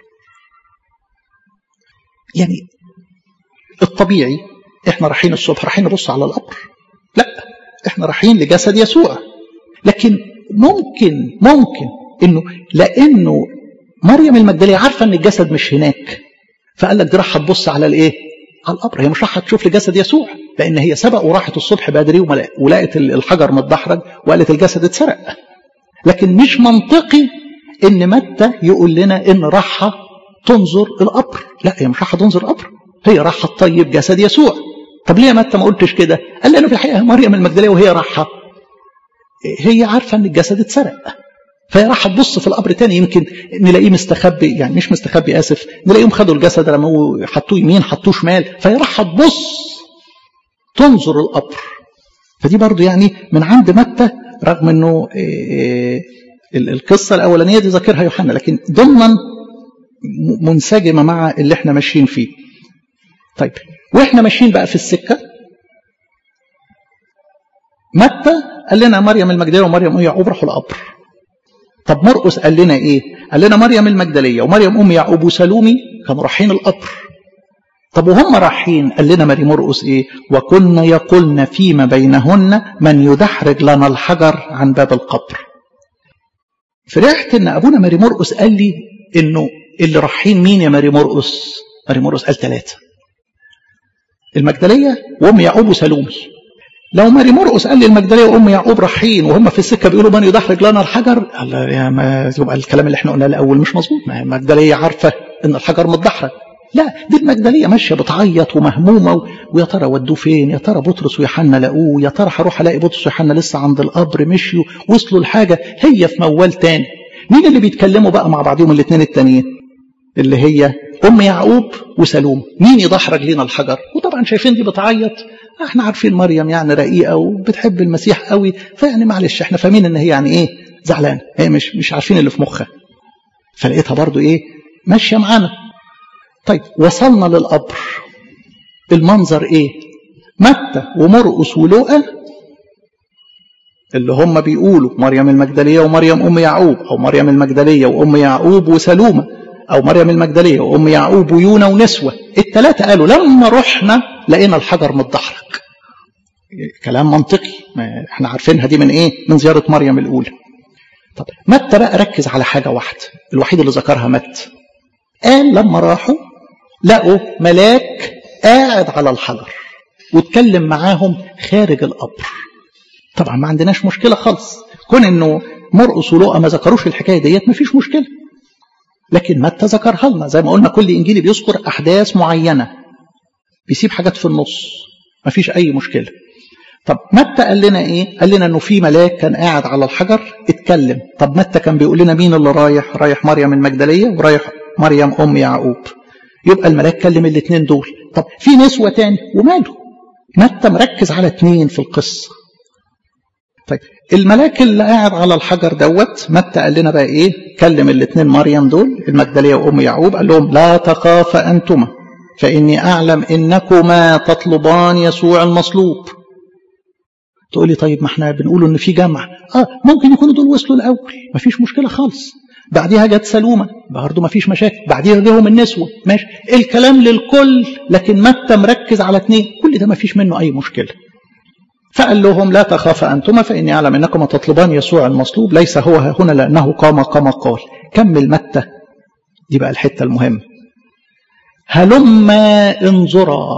يعني الطبيعي احنا رايحين الصبح رايحين نبص على القبر لا احنا رايحين لجسد يسوع لكن ممكن ممكن انه لانه مريم المجدليه عارفه ان الجسد مش هناك فقال لك دي راح تبص على الايه؟ على القبر هي مش راح تشوف لجسد يسوع لان هي سبق وراحت الصبح بدري ولقت الحجر متدحرج وقالت الجسد اتسرق لكن مش منطقي ان متى يقول لنا ان راح تنظر القبر لا هي مش راح تنظر القبر هي راح تطيب جسد يسوع طب ليه متى ما قلتش كده قال لانه في الحقيقه مريم المجدليه وهي رايحه هي عارفة ان الجسد اتسرق فهي راح تبص في القبر تاني يمكن نلاقيه مستخبي يعني مش مستخبي اسف نلاقيهم خدوا الجسد رموه حطوه يمين حطوه شمال فهي راح تبص تنظر القبر فدي برضو يعني من عند متى رغم انه القصه الاولانيه دي ذاكرها يوحنا لكن ضمنا منسجمه مع اللي احنا ماشيين فيه طيب واحنا ماشيين بقى في السكه متى قال لنا مريم المجدليه ومريم ام يعقوب راحوا القبر طب مرقس قال لنا ايه قال لنا مريم المجدليه ومريم ام يعقوب وسلومي كانوا رايحين القبر طب وهم رايحين قال لنا مريم مرقس ايه وكنا يقولن فيما بينهن من يدحرج لنا الحجر عن باب القبر فرحت ان ابونا ماري مرقس قال لي انه اللي رايحين مين يا ماري مرقس ماري مرقس قال ثلاثه المجدليه وام يعقوب وسلومي لو ماري مرقس قال لي المجدليه وام يعقوب رايحين وهم في السكه بيقولوا من يدحرج لنا الحجر الله يا ما يبقى الكلام اللي احنا قلناه الاول مش مظبوط ما هي المجدليه عارفه ان الحجر متدحرج لا دي المجدليه ماشيه بتعيط ومهمومه ويا ترى ودوه فين يا ترى بطرس ويوحنا لقوه يا ترى هروح الاقي بطرس ويوحنا لسه عند القبر مشيوا وصلوا لحاجه هي في موال تاني مين اللي بيتكلموا بقى مع بعضهم الاثنين التانيين اللي هي ام يعقوب وسلوم مين يدحرج لنا الحجر وطبعا شايفين دي بتعيط احنا عارفين مريم يعني رقيقه وبتحب المسيح قوي فيعني معلش احنا فاهمين ان هي يعني ايه زعلانه هي مش مش عارفين اللي في مخها فلقيتها برضو ايه ماشيه معانا طيب وصلنا للقبر المنظر ايه متى ومرقس ولوقا اللي هم بيقولوا مريم المجدليه ومريم ام يعقوب او مريم المجدليه وام يعقوب وسلومه او مريم المجدليه وام يعقوب ويونا ونسوه الثلاثه قالوا لما رحنا لقينا الحجر متدحرج كلام منطقي ما احنا عارفينها دي من ايه من زيارة مريم الأولى طب متى بقى ركز على حاجة واحدة الوحيد اللي ذكرها متى قال لما راحوا لقوا ملاك قاعد على الحجر واتكلم معاهم خارج القبر طبعا ما عندناش مشكلة خالص كون انه مرقس ولوقا ما ذكروش الحكاية ديت ما فيش مشكلة لكن متى ذكرها لنا زي ما قلنا كل انجيل بيذكر احداث معينة بيسيب حاجات في النص ما فيش اي مشكلة طب متى قال لنا ايه قال لنا انه في ملاك كان قاعد على الحجر اتكلم طب متى كان بيقول لنا مين اللي رايح رايح مريم المجدلية ورايح مريم ام يعقوب يبقى الملاك كلم الاثنين دول طب في نسوة تاني وماله متى مركز على اثنين في القصة طيب الملاك اللي قاعد على الحجر دوت متى قال لنا بقى ايه كلم الاثنين مريم دول المجدلية وام يعقوب قال لهم لا تخافا انتما فاني اعلم انكما تطلبان يسوع المصلوب تقولي طيب ما احنا بنقول ان في جمع اه ممكن يكونوا دول وصلوا الاول ما فيش مشكله خالص بعديها جت سلومه برضه ما فيش مشاكل بعديها جاهم النسوه ماشي الكلام للكل لكن متى مركز على اثنين كل ده ما فيش منه اي مشكله فقال لهم لا تخافا انتما فاني اعلم انكما تطلبان يسوع المصلوب ليس هو هنا لانه قام كما قال كمل متى دي بقى الحته المهمه هلما انظرا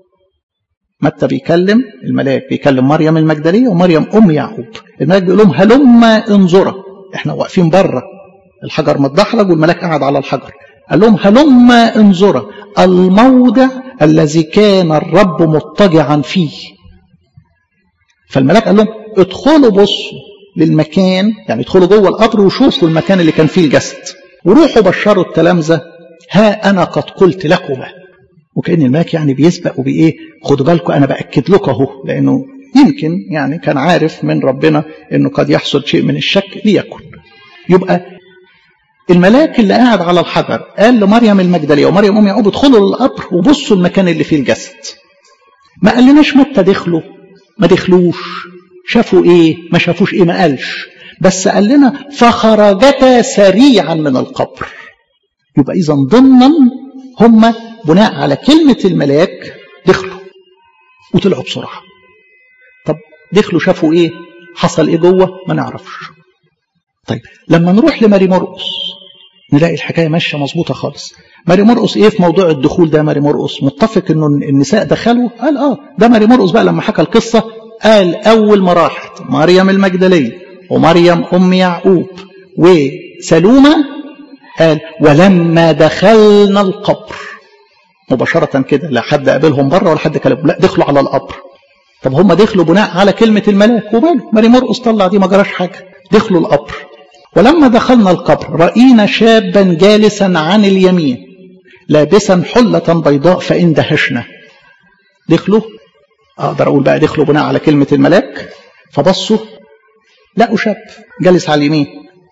متى بيكلم الملاك بيكلم مريم المجدلية ومريم أم يعقوب الملاك بيقول لهم هلما انظرا احنا واقفين بره الحجر متدحرج والملاك قاعد على الحجر قال لهم هلما انظرا الموضع الذي كان الرب مضطجعا فيه فالملاك قال لهم ادخلوا بصوا للمكان يعني ادخلوا جوه القبر وشوفوا المكان اللي كان فيه الجسد وروحوا بشروا التلامذه ها انا قد قلت لكما وكأن الملاك يعني بيسبق وبإيه خدوا بالكم أنا بأكد لكم أهو لأنه يمكن يعني كان عارف من ربنا أنه قد يحصل شيء من الشك ليكن يبقى الملاك اللي قاعد على الحجر قال لمريم المجدلية ومريم أم يعقوب ادخلوا للقبر وبصوا المكان اللي فيه الجسد ما قالناش متى دخلوا ما دخلوش شافوا ايه ما شافوش ايه ما قالش بس قال لنا فخرجتا سريعا من القبر يبقى اذا ضمنا هم بناء على كلمة الملاك دخلوا وطلعوا بسرعة طب دخلوا شافوا ايه حصل ايه جوه ما نعرفش طيب لما نروح لماري مرقس نلاقي الحكاية ماشية مظبوطة خالص ماري مرقس ايه في موضوع الدخول ده ماري مرقس متفق انه النساء دخلوا قال اه ده ماري مرقس بقى لما حكى القصة قال اول ما راحت مريم المجدلية ومريم ام يعقوب وسلومة قال ولما دخلنا القبر مباشرة كده لا حد قابلهم بره ولا حد كلمهم لا دخلوا على القبر طب هم دخلوا بناء على كلمة الملاك وماله ماري مرقس طلع دي ما جراش حاجة دخلوا القبر ولما دخلنا القبر رأينا شابا جالسا عن اليمين لابسا حلة بيضاء فاندهشنا دخلوا اقدر اقول بقى دخلوا بناء على كلمة الملاك فبصوا لقوا شاب جالس على اليمين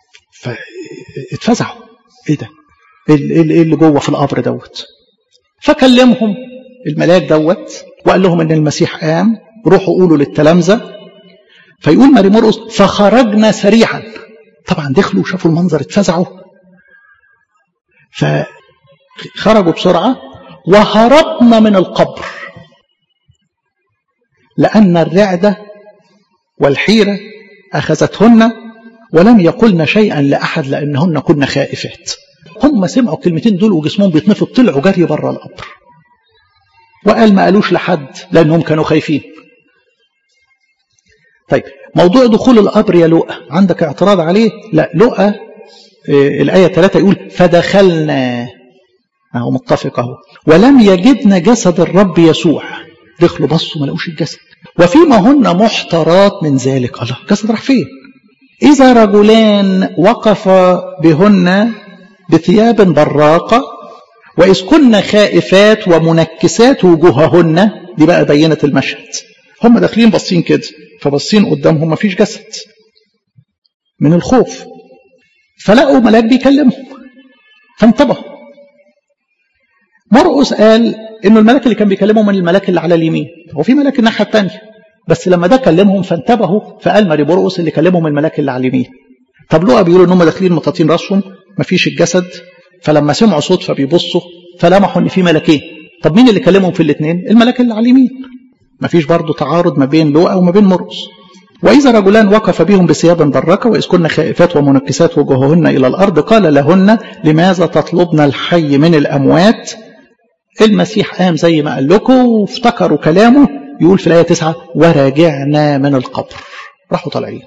فاتفزعوا ايه ده ايه اللي جوه في القبر دوت فكلمهم الملاك دوت وقال لهم ان المسيح قام روحوا قولوا للتلامذه فيقول ماري مرقس فخرجنا سريعا طبعا دخلوا وشافوا المنظر اتفزعوا فخرجوا بسرعه وهربنا من القبر لان الرعده والحيره اخذتهن ولم يقلن شيئا لاحد لانهن كن خائفات هم سمعوا الكلمتين دول وجسمهم بيتنفض طلعوا جري بره القبر وقال ما قالوش لحد لانهم كانوا خايفين طيب موضوع دخول القبر يا لؤى عندك اعتراض عليه لا لؤى إيه الآية 3 يقول فدخلنا اهو متفق اهو ولم يجدن جسد الرب يسوع دخلوا بصوا ما لقوش الجسد وفيما هن محترات من ذلك الله الجسد راح فين إذا رجلان وقفا بهن بثياب براقة وإذ كن خائفات ومنكسات وجوههن دي بقى بينت المشهد هم داخلين باصين كده فباصين قدامهم مفيش جسد من الخوف فلقوا ملاك بيكلمهم فانتبهوا مرقس قال انه الملاك اللي كان بيكلمهم من الملاك اللي على اليمين هو في ملاك الناحيه الثانيه بس لما ده كلمهم فانتبهوا فقال ماري مرقس اللي كلمهم الملاك اللي على اليمين طب لقى بيقولوا ان هم داخلين مطاطين راسهم مفيش الجسد فلما سمعوا صوت فبيبصوا فلمحوا ان في ملكين طب مين اللي كلمهم في الاثنين الملاك اللي على اليمين مفيش برضه تعارض ما بين لوقا وما بين مرقس وإذا رجلان وقف بهم بثياب برقة وإذ كن خائفات ومنكسات وجوههن إلى الأرض قال لهن لماذا تطلبن الحي من الأموات المسيح قام زي ما قال لكم وافتكروا كلامه يقول في الآية تسعة ورجعنا من القبر راحوا طالعين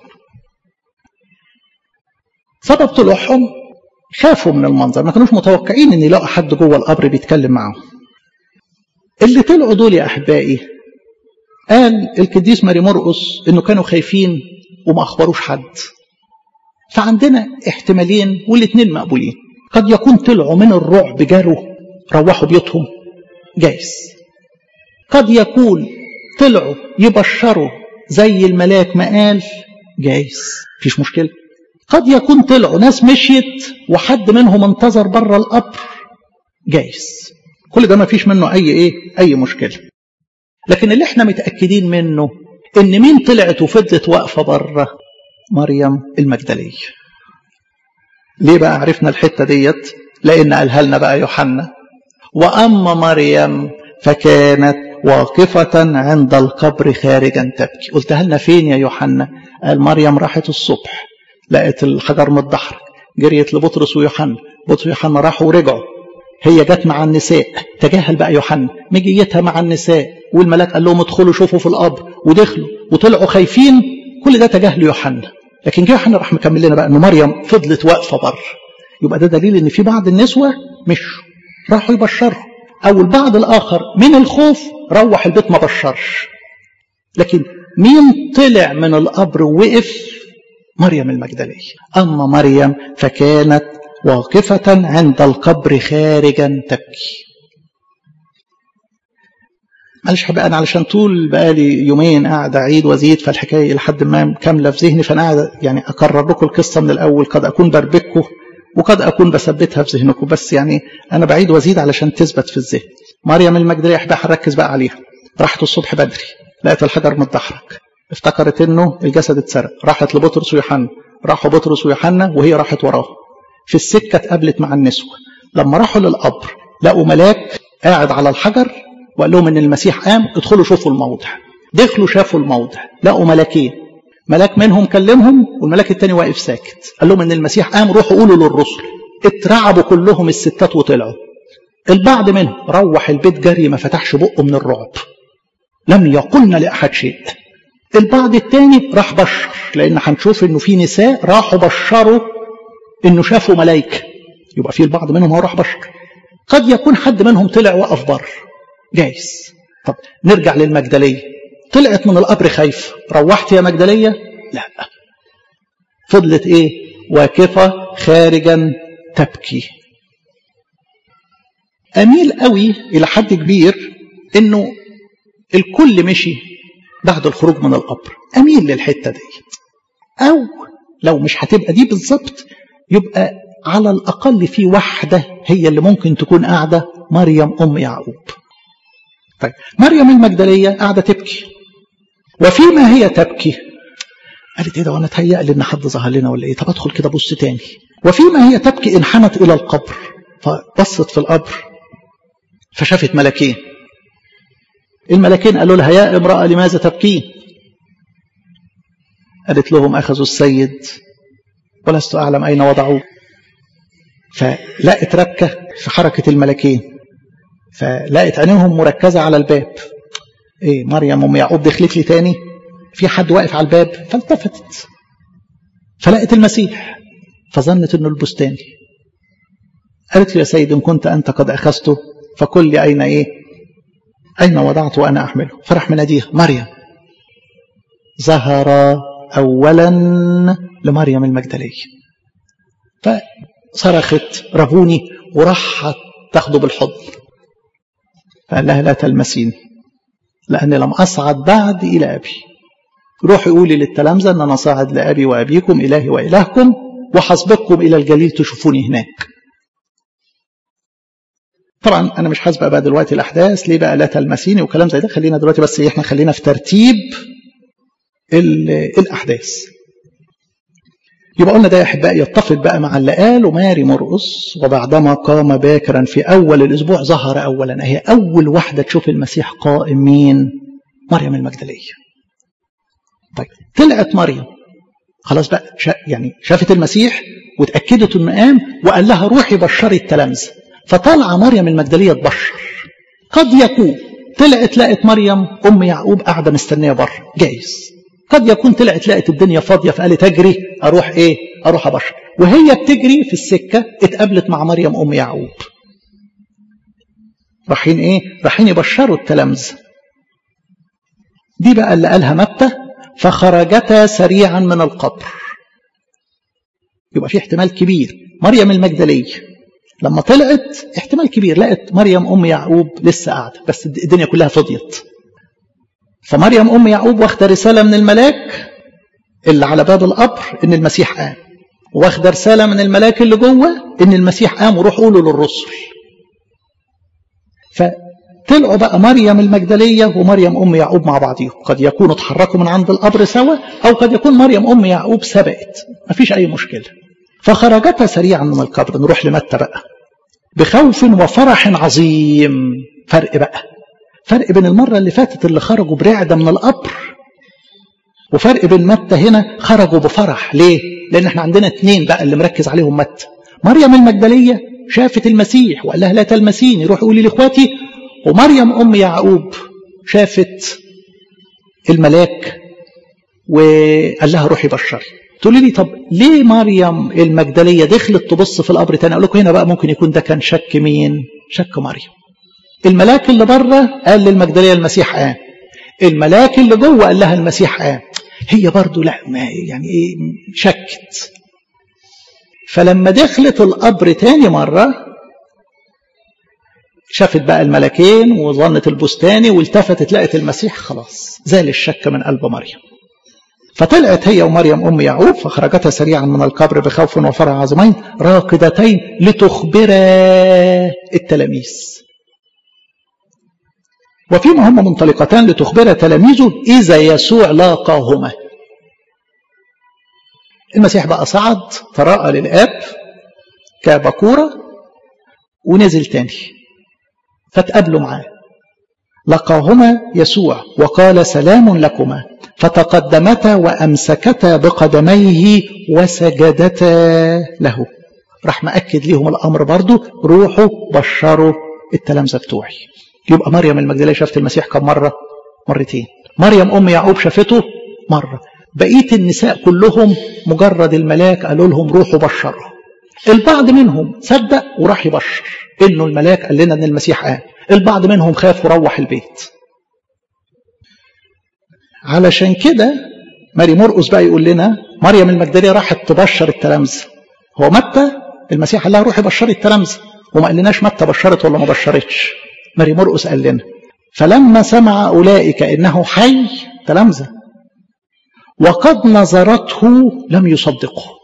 سبب طلوعهم خافوا من المنظر ما كانوش متوقعين ان يلاقوا حد جوه القبر بيتكلم معاهم اللي طلعوا دول يا احبائي قال القديس ماري مرقس انه كانوا خايفين وما اخبروش حد فعندنا احتمالين والاثنين مقبولين قد يكون طلعوا من الرعب جاروا روحوا بيوتهم جايز قد يكون طلعوا يبشروا زي الملاك ما قال جايز مفيش مشكله قد يكون طلعوا ناس مشيت وحد منهم انتظر بره القبر جايز كل ده ما فيش منه اي ايه اي مشكله لكن اللي احنا متاكدين منه ان مين طلعت وفضلت واقفه بره مريم المجدليه ليه بقى عرفنا الحته ديت لان قالها لنا بقى يوحنا واما مريم فكانت واقفة عند القبر خارجا تبكي قلتها لنا فين يا يوحنا قال مريم راحت الصبح لقت الحجر متدحرج جريت لبطرس ويوحنا بطرس ويوحنا راحوا ورجعوا هي جت مع النساء تجاهل بقى يوحنا مجيتها مع النساء والملاك قال لهم ادخلوا شوفوا في القبر ودخلوا وطلعوا خايفين كل ده تجاهل يوحنا لكن جه يوحنا راح مكمل لنا بقى ان مريم فضلت واقفه بره يبقى ده دليل ان في بعض النسوه مشوا راحوا يبشروا او البعض الاخر من الخوف روح البيت ما بشرش لكن مين طلع من القبر ووقف مريم المجدلية أما مريم فكانت واقفة عند القبر خارجا تبكي معلش بقى أنا علشان طول بقالي يومين قاعد أعيد وأزيد فالحكاية لحد ما كاملة في ذهني فأنا قاعد يعني أكرر لكم القصة من الأول قد أكون بربككم وقد أكون بثبتها في ذهنكم بس يعني أنا بعيد وأزيد علشان تثبت في الذهن مريم المجدلية أحبها هنركز بقى عليها راحت الصبح بدري لقيت الحجر متدحرج افتكرت انه الجسد اتسرق راحت لبطرس ويوحنا راحوا بطرس ويوحنا وهي راحت وراه في السكه اتقابلت مع النسوه لما راحوا للقبر لقوا ملاك قاعد على الحجر وقال لهم ان المسيح قام ادخلوا شوفوا الموضع دخلوا شافوا الموضع لقوا ملاكين ملاك منهم كلمهم والملاك التاني واقف ساكت قال لهم ان المسيح قام روحوا قولوا للرسل اترعبوا كلهم الستات وطلعوا البعض منهم روح البيت جري ما فتحش بقه من الرعب لم يقلن لاحد شيء البعض التاني راح بشر لان هنشوف انه في نساء راحوا بشروا انه شافوا ملائكه يبقى في البعض منهم هو راح بشر قد يكون حد منهم طلع وقف بره جايز طب نرجع للمجدليه طلعت من القبر خايفه روحت يا مجدليه لا فضلت ايه واقفه خارجا تبكي اميل قوي الى حد كبير انه الكل مشي بعد الخروج من القبر اميل للحته دي او لو مش هتبقى دي بالظبط يبقى على الاقل في واحده هي اللي ممكن تكون قاعده مريم ام يعقوب طيب مريم المجدليه قاعده تبكي وفيما هي تبكي قالت ايه ده وانا اتهيأ ان حد ظهر لنا ولا ايه طب ادخل كده بص تاني وفيما هي تبكي انحنت الى القبر فبصت في القبر فشافت ملكين الملكين قالوا لها يا امرأة لماذا تبكين قالت لهم أخذوا السيد ولست أعلم أين وضعوه فلقت ركة في حركة الملكين فلقت عينيهم مركزة على الباب ايه مريم ام يعقوب دخلت لي تاني في حد واقف على الباب فالتفتت فلقت المسيح فظنت انه البستاني قالت له يا سيد ان كنت انت قد اخذته فقل لي اين ايه اين وضعته وانا احمله فراح مناديها مريم ظهر اولا لمريم المجدليه فصرخت ربوني وراحت تاخده بالحضن فقال لها لا تلمسيني لاني لم اصعد بعد الى ابي روحي قولي للتلامذه ان انا صاعد لابي وابيكم الهي والهكم وحسبقكم الى الجليل تشوفوني هناك طبعا انا مش حاسبه بقى دلوقتي الاحداث ليه بقى لا تلمسيني وكلام زي ده خلينا دلوقتي بس احنا خلينا في ترتيب الاحداث يبقى قلنا ده يا احبائي يتفق بقى مع اللي قاله ماري مرقس وبعدما قام باكرا في اول الاسبوع ظهر اولا هي اول واحده تشوف المسيح قائم مين مريم المجدلية طيب طلعت مريم خلاص بقى شا يعني شافت المسيح واتأكدت انه قام وقال لها روحي بشري التلامذة فطالعة مريم المجدلية تبشر قد يكون طلعت لقت مريم ام يعقوب قاعدة مستنية بره جايز قد يكون طلعت لقت الدنيا فاضية فقالت اجري اروح ايه اروح ابشر وهي بتجري في السكة اتقابلت مع مريم ام يعقوب رايحين ايه رايحين يبشروا التلامذة دي بقى اللي قالها متى فخرجتا سريعا من القبر يبقى في احتمال كبير مريم المجدلية لما طلعت احتمال كبير لقت مريم أم يعقوب لسه قاعدة بس الدنيا كلها فضيت فمريم أم يعقوب واخدة رسالة من الملاك اللي على باب القبر إن المسيح قام واخدة رسالة من الملاك اللي جوه إن المسيح قام وروح قولوا للرسل طلعوا بقى مريم المجدلية ومريم أم يعقوب مع بعضهم قد يكونوا اتحركوا من عند القبر سوا أو قد يكون مريم أم يعقوب سبقت مفيش أي مشكلة فخرجتا سريعا من القبر نروح لمتى بقى بخوف وفرح عظيم فرق بقى فرق بين المرة اللي فاتت اللي خرجوا برعدة من القبر وفرق بين متى هنا خرجوا بفرح ليه؟ لأن احنا عندنا اتنين بقى اللي مركز عليهم متى مريم المجدلية شافت المسيح وقال لها لا تلمسيني روح قولي لاخواتي ومريم أم يعقوب شافت الملاك وقال لها روحي بشري تقولي لي طب ليه مريم المجدلية دخلت تبص في القبر تاني أقول لكم هنا بقى ممكن يكون ده كان شك مين شك مريم الملاك اللي بره قال للمجدلية المسيح قام الملاك اللي جوه قال لها المسيح قام هي برضو لا ما يعني ايه شكت فلما دخلت القبر تاني مرة شافت بقى الملكين وظنت البستاني والتفتت لقت المسيح خلاص زال الشك من قلب مريم فطلعت هي ومريم أم يعقوب فخرجتا سريعا من القبر بخوف وفرع عظيمين راكدتين لتخبرا التلاميذ وفيما هم منطلقتان لتخبر تلاميذه إذا يسوع لاقاهما المسيح بقى صعد تراءى للآب كبكورة ونزل تاني فتقابلوا معاه لقاهما يسوع وقال سلام لكما فتقدمتا وأمسكتا بقدميه وسجدتا له راح مأكد ليهم الأمر برضو روحوا بشروا التلامذة بتوعي يبقى مريم المجدلية شافت المسيح كم مرة مرتين مريم أم يعقوب شافته مرة بقية النساء كلهم مجرد الملاك قالوا لهم روحوا بشروا البعض منهم صدق وراح يبشر انه الملاك قال لنا ان المسيح قام البعض منهم خاف وروح البيت علشان كده ماري مرقس بقى يقول لنا مريم المجدليه راحت تبشر التلامذه هو متى المسيح قال لها روحي بشري التلامذه وما قالناش متى بشرت ولا ما بشرتش ماري مرقس قال لنا فلما سمع اولئك انه حي تلامذه وقد نظرته لم يصدقه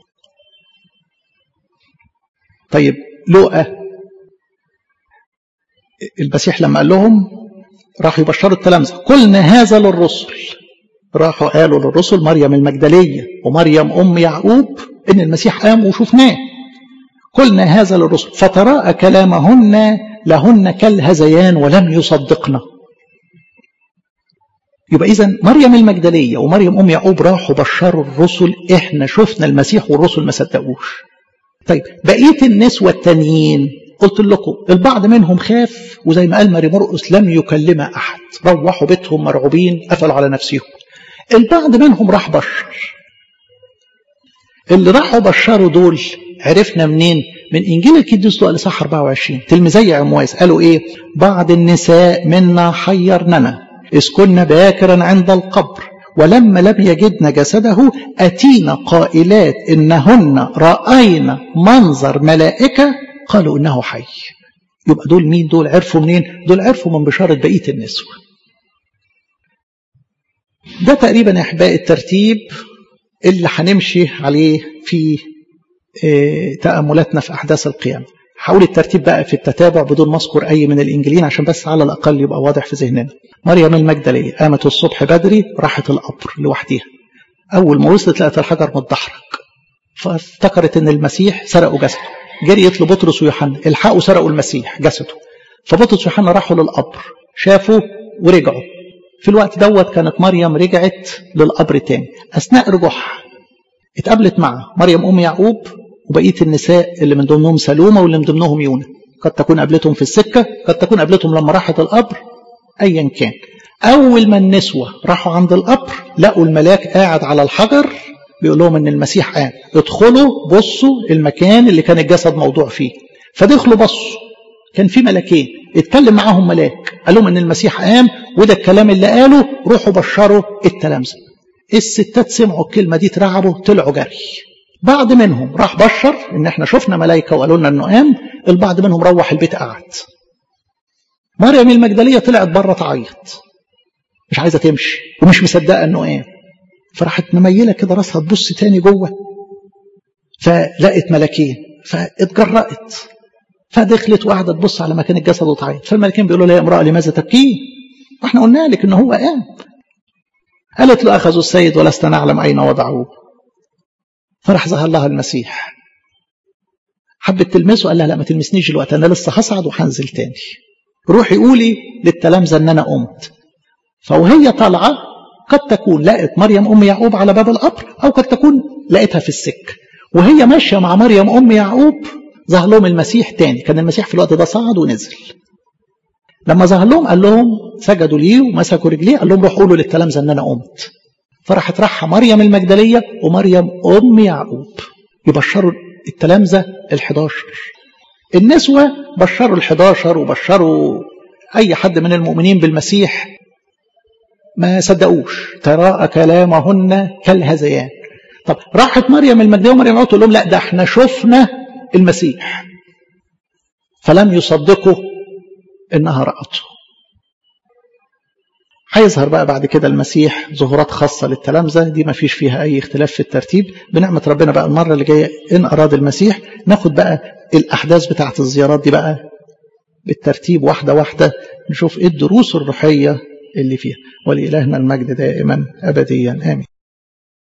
طيب لوقا المسيح لما قال لهم راحوا يبشروا التلامذة قلنا هذا للرسل راحوا قالوا للرسل مريم المجدلية ومريم أم يعقوب إن المسيح قام وشفناه قلنا هذا للرسل فتراءى كلامهن لهن كالهزيان ولم يصدقنا يبقى إذا مريم المجدلية ومريم أم يعقوب راحوا بشروا الرسل إحنا شفنا المسيح والرسل ما صدقوش طيب بقية النسوة التانيين قلت لكم البعض منهم خاف وزي ما قال ماري مرقس لم يكلم أحد روحوا بيتهم مرعوبين قفلوا على نفسهم البعض منهم راح بشر اللي راحوا بشروا دول عرفنا منين من إنجيل القديس لوقا الإصحاح 24 تلميذي عمواس قالوا إيه بعض النساء منا حيرننا إذ كنا باكرا عند القبر ولما لم يجدن جسده أتينا قائلات إنهن رأينا منظر ملائكة قالوا إنه حي يبقى دول مين دول عرفوا منين دول عرفوا من بشارة بقية النسوة ده تقريبا يا أحباء الترتيب اللي هنمشي عليه في تأملاتنا في أحداث القيامة حاول الترتيب بقى في التتابع بدون ما اذكر أي من الإنجيلين عشان بس على الأقل يبقى واضح في ذهننا مريم المجدلية قامت الصبح بدري راحت القبر لوحدها أول ما وصلت لقت الحجر متدحرج فافتكرت إن المسيح سرقوا جسده جريت لبطرس ويوحنا الحقوا سرقوا المسيح جسده فبطرس ويوحنا راحوا للقبر شافوا ورجعوا في الوقت دوت كانت مريم رجعت للقبر تاني أثناء رجوعها اتقابلت مع مريم أم يعقوب وبقية النساء اللي من ضمنهم سلومة واللي من ضمنهم يونا قد تكون قابلتهم في السكة قد تكون قابلتهم لما راحت القبر أيا كان أول ما النسوة راحوا عند القبر لقوا الملاك قاعد على الحجر بيقول لهم إن المسيح قام ادخلوا بصوا المكان اللي كان الجسد موضوع فيه فدخلوا بصوا كان في ملاكين اتكلم معاهم ملاك قال لهم إن المسيح قام وده الكلام اللي قاله روحوا بشروا التلامذة الستات سمعوا الكلمة دي ترعبوا طلعوا جري بعض منهم راح بشر ان احنا شفنا ملائكة وقالوا لنا انه قام البعض منهم روح البيت قعد مريم المجدلية طلعت بره تعيط مش عايزة تمشي ومش مصدقة انه قام فراحت مميلة كده راسها تبص تاني جوه فلقت ملاكين فاتجرأت فدخلت وقعدت تبص على مكان الجسد وتعيط فالملاكين بيقولوا لها يا امرأة لماذا تبكين؟ واحنا قلنا لك ان هو قام قالت له اخذوا السيد ولست نعلم اين وضعوه فراح ظهر لها المسيح حبت تلمسه قال لها لا ما تلمسنيش دلوقتي انا لسه هصعد وهنزل تاني روحي قولي للتلامذه ان انا قمت فوهي طالعه قد تكون لقت مريم ام يعقوب على باب القبر او قد تكون لقيتها في السكه وهي ماشيه مع مريم ام يعقوب ظهر لهم المسيح تاني كان المسيح في الوقت ده صعد ونزل لما ظهر لهم قال لهم سجدوا ليه ومسكوا رجليه قال لهم روحوا قولوا للتلامذه ان انا قمت فراحت راحة مريم المجدلية ومريم أم يعقوب يبشروا التلامذة ال11 النسوة بشروا ال11 وبشروا أي حد من المؤمنين بالمسيح ما صدقوش تراءى كلامهن كالهذيان طب راحت مريم المجدلية ومريم تقول لهم لا ده احنا شفنا المسيح فلم يصدقوا انها رأته هيظهر بقى بعد كده المسيح ظهورات خاصة للتلامذة دي ما فيش فيها أي اختلاف في الترتيب بنعمة ربنا بقى المرة اللي جاية إن أراد المسيح ناخد بقى الأحداث بتاعة الزيارات دي بقى بالترتيب واحدة واحدة نشوف إيه الدروس الروحية اللي فيها ولإلهنا المجد دائما أبديا آمين